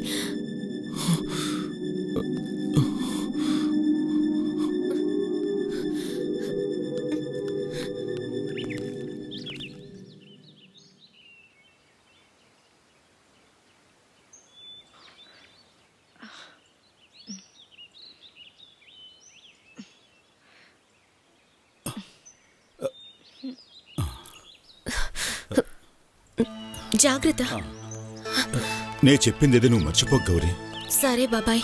జాగ్రత్త నే చెప్పింది ఏదో నువ్వు మర్చిపో గౌరీ సరే బాబాయ్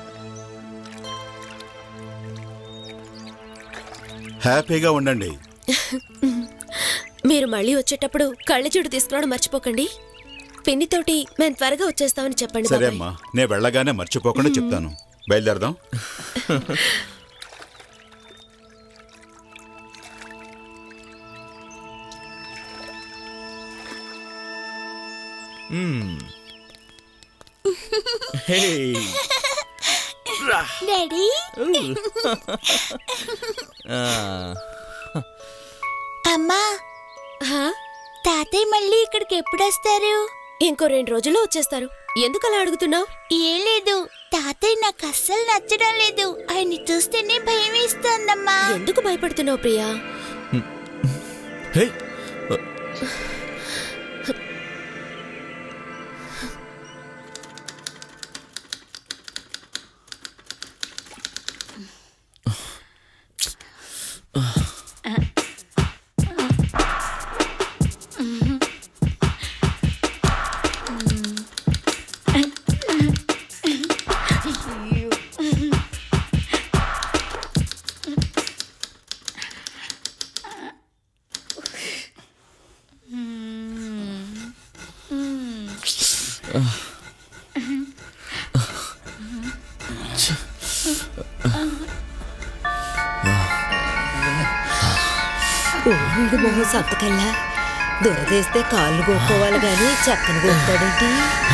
హ్యాపీగా ఉండండి మీరు మళ్ళీ వచ్చేటప్పుడు కళ్ళజోడు తీసుకురావడం మర్చిపోకండి పిన్నితోటి మేము త్వరగా వచ్చేస్తామని చెప్పండి సరే బాబాయ్ అమ్మా నే వెళ్ళగానే మర్చిపోకుండా చెప్తాను బయలుదేరదాం మ్మ్. హే డాడీ ఆ, అమ్మా తాతయ్య మళ్ళీ ఇక్కడికి ఎప్పుడు వస్తారు ఇంకో రెండు రోజుల్లో వచ్చేస్తారు ఎందుకు అలా అడుగుతున్నావు ఏం లేదు తాతయ్య నాకు అస్సలు నచ్చడం లేదు ఆయన్ని చూస్తేనే భయం వేస్తోందమ్మా ఎందుకు భయపడుతున్నావు ప్రియా హే వీడు మొహం సంతకల్లా దురదేస్తే కాళ్ళు గోక్కోవాలి గాని చక్కని గోక్తాడేంటి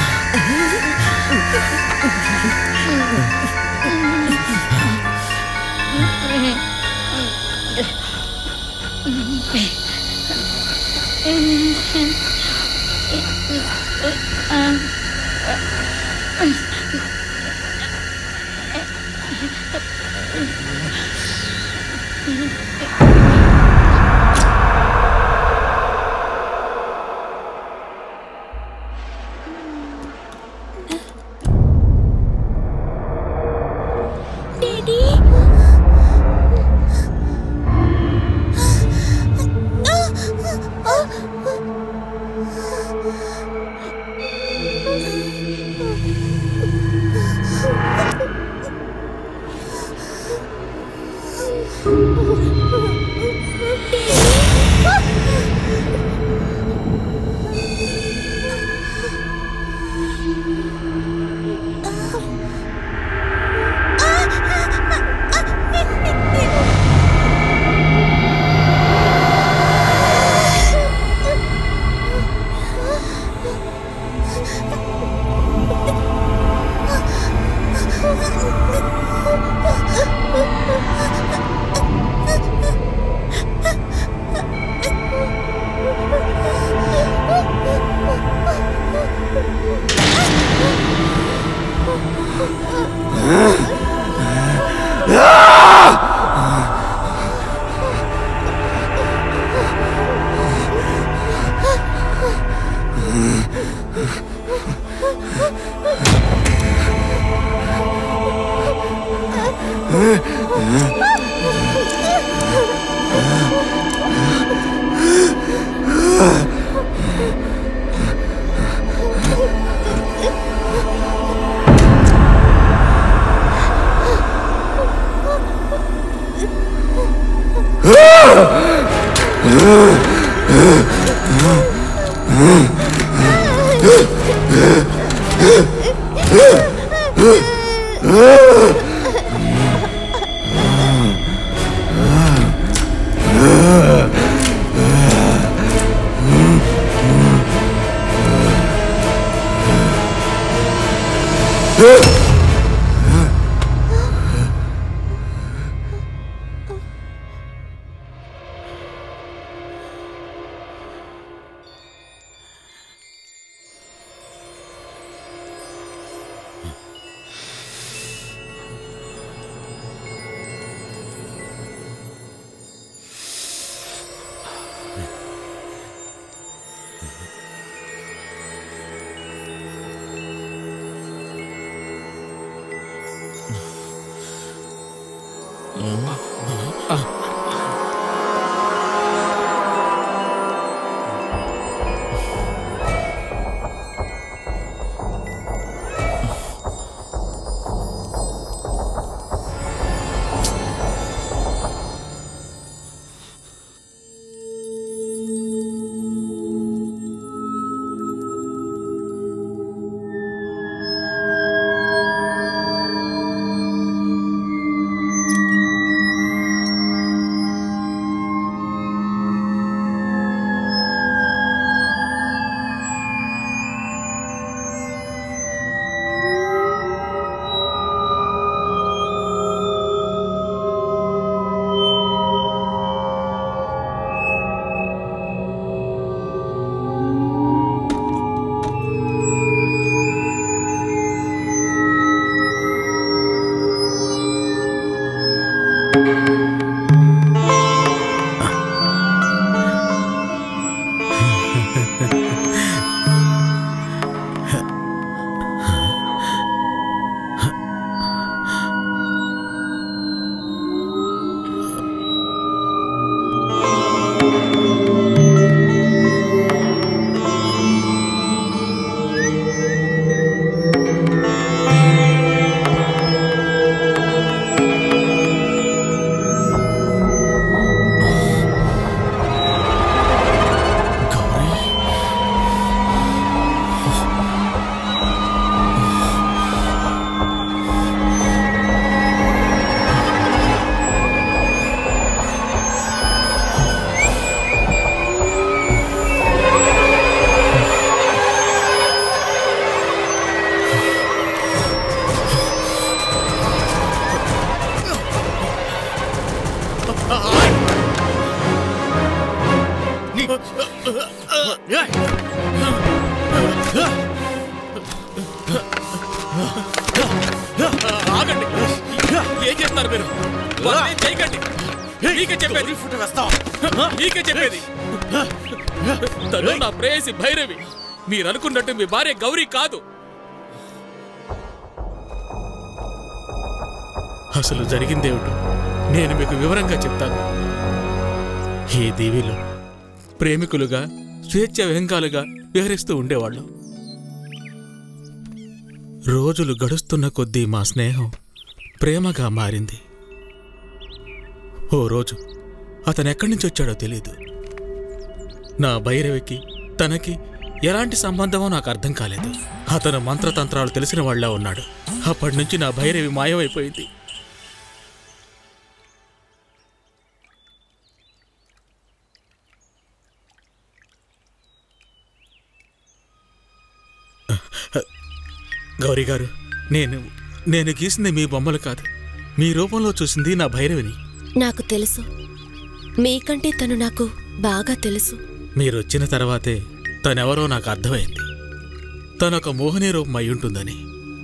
డాడీ ఆగండి ఏం చేస్తున్నారు మీరు వాళ్ళని చేయకండి మీకే చెప్పేది మీకే చెప్పేది తను నా ప్రేయసి భైరవి మీరు అనుకున్నట్టు మీ భార్య గౌరీ కాదు అసలు జరిగిందేమిటో నేను మీకు వివరంగా చెప్తాను ఈ దీవిలో ప్రేమికులుగా స్వేచ్ఛ విహంగాలుగా విహరిస్తూ ఉండేవాళ్ళం రోజులు గడుస్తున్న కొద్దీ మా స్నేహం ప్రేమగా మారింది ఓ రోజు అతను ఎక్కడి నుంచి వచ్చాడో తెలీదు నా భైరవికి తనకి ఎలాంటి సంబంధమో నాకు అర్థం కాలేదు అతను మంత్రతంత్రాలు తెలిసిన వాళ్ళ ఉన్నాడు అప్పటి నుంచి నా భైరవి మాయమైపోయింది గౌరీ గారు నేను నేను గీసింది మీ బొమ్మలు కాదు మీ రూపంలో చూసింది నా భైరవిని నాకు తెలుసు మీకంటే తను నాకు బాగా తెలుసు మీరు వచ్చిన తర్వాతే తనెవరో నాకు అర్థమైంది తనొక మోహిని రూపం అయి ఉంటుందని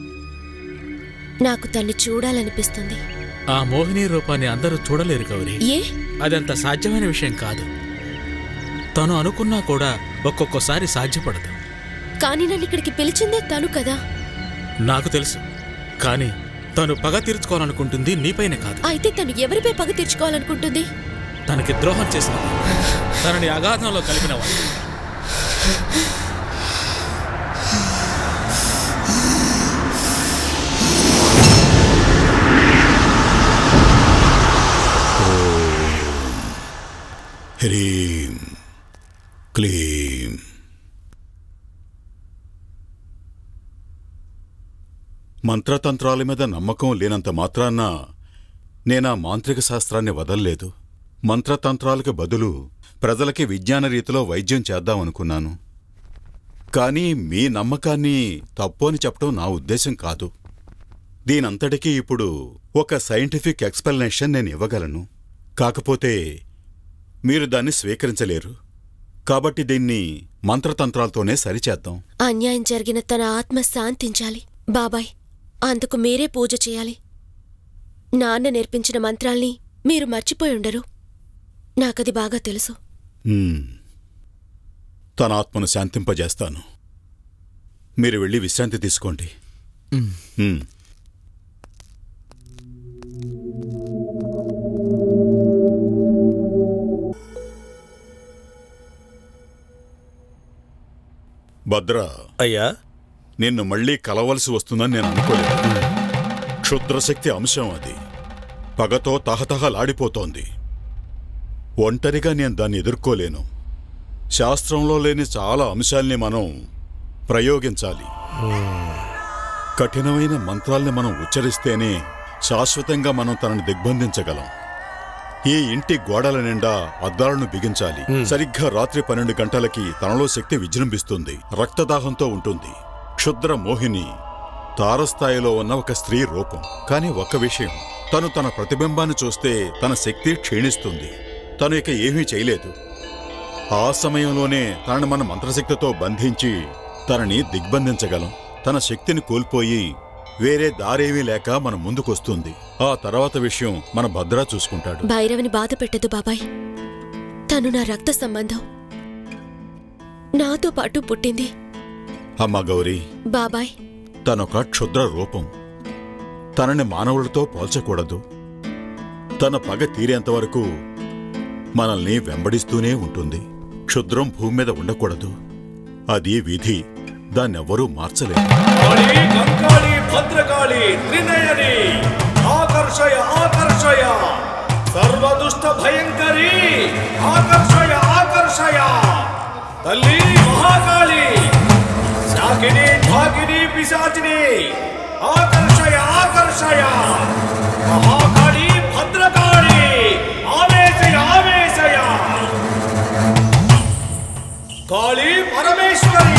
నాకు తన్ని చూడాలనిపిస్తుంది ఆ మోహిని రూపాన్ని అందరూ చూడలేరు గౌరీ ఏ అదంత సాధ్యమైన విషయం కాదు తను అనుకున్నా కూడా ఒక్కొక్కసారి సాధ్యపడదు కానీ నన్ను ఇక్కడికి పిలిచిందే తను కదా నాకు తెలుసు కానీ తను పగ తీర్చుకోవాలనుకుంటుంది నీపైనే కాదు అయితే తను ఎవరిపై పగ తీర్చుకోవాలనుకుంటుంది తనకి ద్రోహం చేసిన తనని అగాధంలో కలిపిన వాడు హ్రీం క్లీం మంత్రతంత్రాల మీద నమ్మకం లేనంత మాత్రాన నేనా మాంత్రిక శాస్త్రాన్ని వదల్లేదు మంత్రతంత్రాలకు బదులు ప్రజలకి విజ్ఞాన రీతిలో వైద్యం చేద్దామనుకున్నాను కానీ మీ నమ్మకాన్ని తప్పు అని చెప్పడం నా ఉద్దేశం కాదు దీనంతటికీ ఇప్పుడు ఒక సైంటిఫిక్ ఎక్స్ప్లెనేషన్ నేను ఇవ్వగలను కాకపోతే మీరు దాన్ని స్వీకరించలేరు కాబట్టి దీన్ని మంత్రతంత్రాలతోనే సరిచేద్దాం అన్యాయం జరిగిన తన ఆత్మ శాంతించాలి బాబాయ్ అందుకు మీరే పూజ చేయాలి నాన్న నేర్పించిన మంత్రాల్ని మీరు మర్చిపోయి ఉండరు నాకది బాగా తెలుసు హ్మ్. తన ఆత్మను శాంతింపజేస్తాను మీరు వెళ్ళి విశ్రాంతి తీసుకోండి హ్మ్. భద్ర అయ్యా నిన్ను మళ్ళీ కలవలసి వస్తుందని నేను అనుకోలేదు క్షుద్రశక్తి అంశం అది పగతో తహతహలాడిపోతోంది ఒంటరిగా నేను దాన్ని ఎదుర్కోలేను శాస్త్రంలో లేని చాలా అంశాల్ని మనం ప్రయోగించాలి కఠినమైన మంత్రాల్ని మనం ఉచ్చరిస్తేనే శాశ్వతంగా మనం తనని దిగ్బంధించగలం ఈ ఇంటి గోడల నిండా అద్దాలను బిగించాలి సరిగ్గా రాత్రి పన్నెండు గంటలకి తనలో శక్తి విజృంభిస్తుంది రక్తదాహంతో ఉంటుంది క్షుద్ర మోహిని తారస్థాయిలో ఉన్న ఒక స్త్రీ రూపం కానీ ఒక్క విషయం తను తన ప్రతిబింబాన్ని చూస్తే తన శక్తి క్షీణిస్తుంది తను ఇక ఏమీ చేయలేదు ఆ సమయంలోనే తనని మన మంత్రశక్తితో బంధించి తనని దిగ్బంధించగలం తన శక్తిని కోల్పోయి వేరే దారేమీ లేక మన ముందుకొస్తుంది ఆ తర్వాత విషయం మన భద్రా చూసుకుంటాడు భైరవిని బాధ పెట్టదు బాబాయ్ తను నా రక్త సంబంధం నాతో పాటు పుట్టింది అమ్మ గౌరీ బాబాయ్ తనొక క్షుద్ర రూపం తనని మానవులతో పోల్చకూడదు తన పగ తీరేంతవరకు మనల్ని వెంబడిస్తూనే ఉంటుంది క్షుద్రం భూమి మీద ఉండకూడదు అది విధి దాన్నెవ్వరూ మార్చలేరు కాళీ కంకాళి భద్రకాళి త్రినయని ఆకర్షయ ఆకర్షయ సర్వదుష్ట భయంకరి ఆకర్షయ ఆకర్షయ తల్లి మహాకాళి శాకిని ఢాకిని పిశాచిని ఆకర్షయ ఆకర్షయ మహాకాళి భద్రకాళి ఆవేశయ ఆవేశయ కాళీ పరమేశ్వరి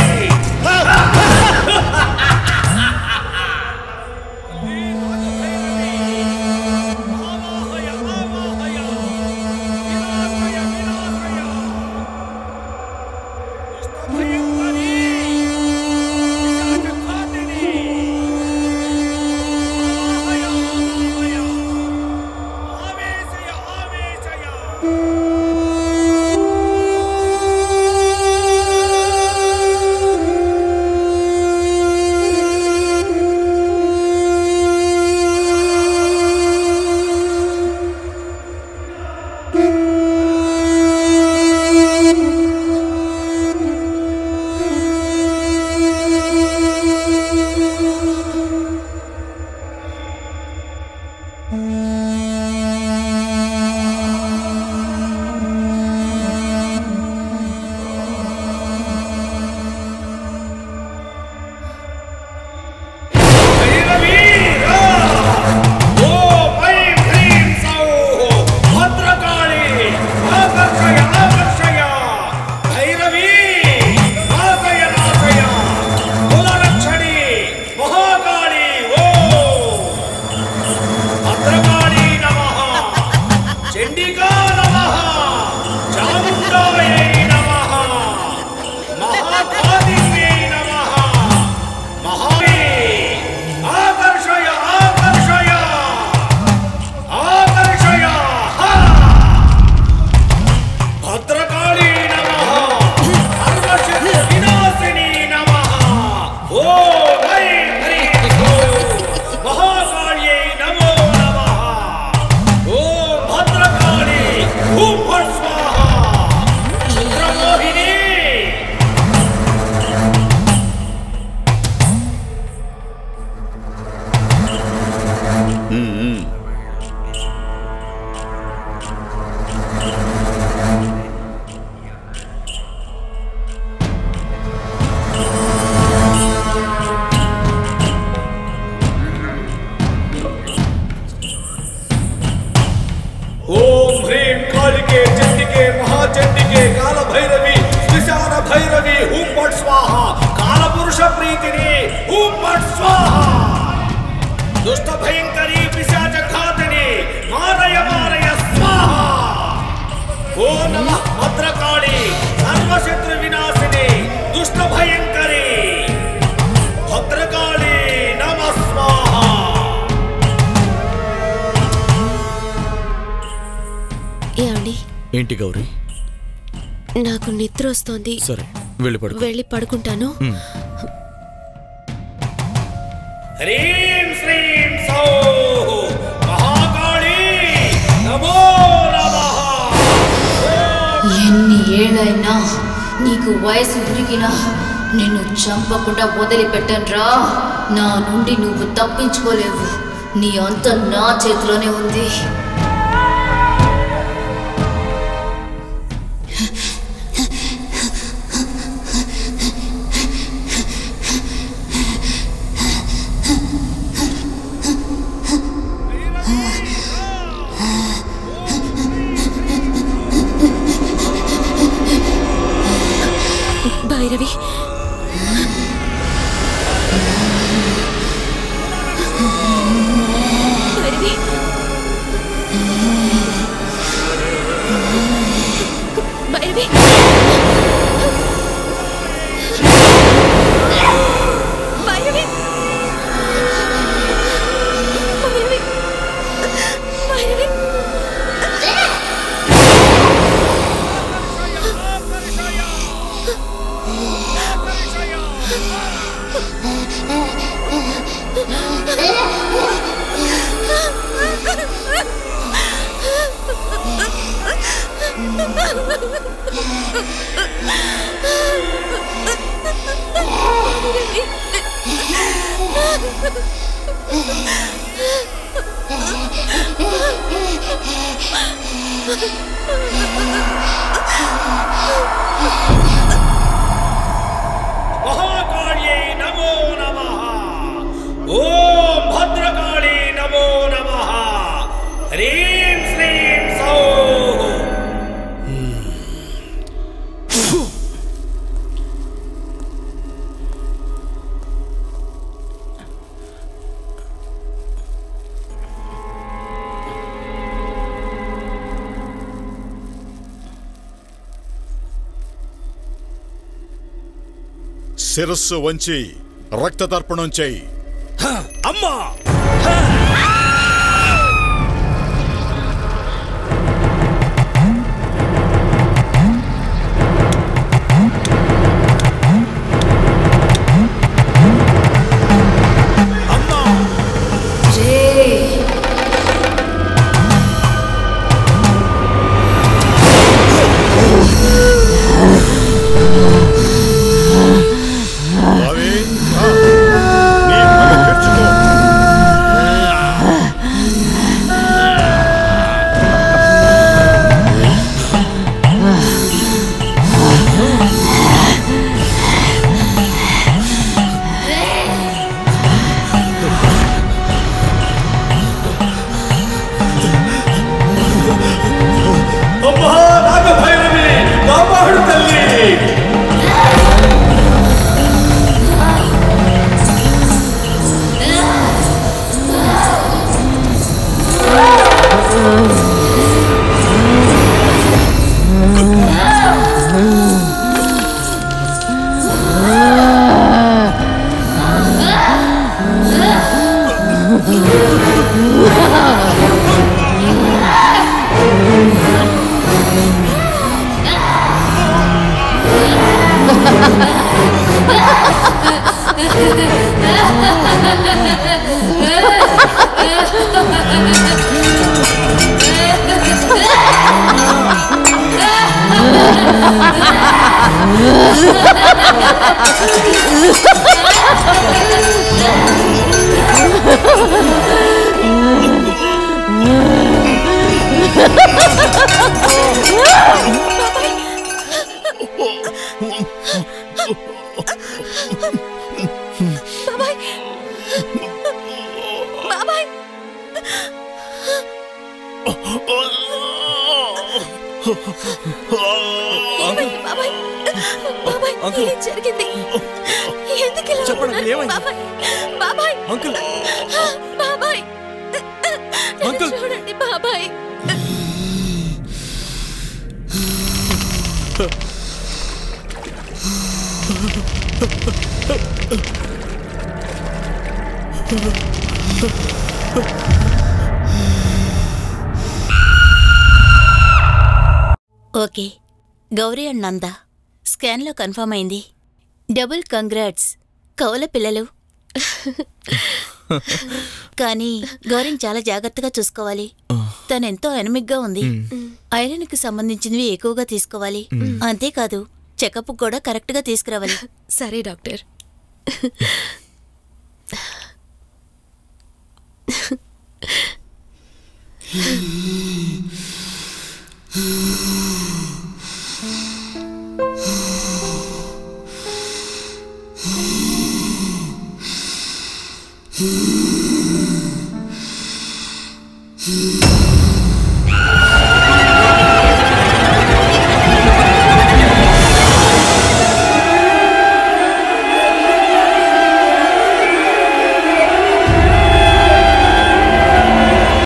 ఓం హ్రీం కాళికే చండికే మహాచండికే కాలభైరవి శ్మశాన భైరవి హూం పట్ స్వాహ కాలపురుష ప్రీతిని హూం పట్ స్వాహ దుష్ట భయంకరి పిశాచ ఘాతిని మారయ మారయ స్వాహ ఓ నమ భద్రకాళి సర్వశత్రు వినాశిని దుష్ట భయంకరి భద్రకాళి నమ స్వాహ ఏమండి ఏంటి గౌరీ నాకు నిద్ర వస్తోంది సరే వెళ్ళి పడుకో వెళ్ళి పడుకుంటాను ఉమ్. హ్రీం శ్రీం సౌ మహాకాళి నమో నమః ఎన్ని ఏళ్ళైనా నీకు వయసు ఉరిగినా నిన్ను చంపకుండా వదిలిపెట్టనురా నా నుండి నువ్వు తప్పించుకోలేవు నీ అంత నా చేతిలోనే ఉంది భైరవి భైరవి భైరవి భైరవి భైరవి భైరవి మహాకాళ్యై నమో నమః ఓం భద్రకాళి నమో నమః హ్రీం శ్రీం సౌ శిరస్సు వంచి రక్తతర్పణం చెయ్యి అమ్మా రావి, రా. నీ పగ తెరుచుకో. అమ్మా నాగభైరవి కాపాడు తల్లి బాబాయ్ బాబాయ్ ఏమైంది బాబాయ్ బాబాయ్ అంకుల్. ఏం జరిగింది ఎందుకు ఇలా చెప్పండి, ఉన్నారు? ఏమైంది? బాబాయ్ బాబాయ్ అంకుల్. బాబాయ్ నన్ను అంకుల్. చూడండి బాబాయ్ ఓకే గౌరీ అండ్ నంద స్కాన్లో కన్ఫర్మ్ అయింది డబుల్ కంగ్రాట్స్ కౌల పిల్లలు కానీ గౌరీని చాలా జాగ్రత్తగా చూసుకోవాలి తను ఎంతో ఎనమిగ్గా ఉంది ఐరన్కి సంబంధించినవి ఎక్కువగా తీసుకోవాలి అంతేకాదు చెకప్ కూడా కరెక్ట్గా తీసుకురావాలి సరే డాక్టర్ Hmm.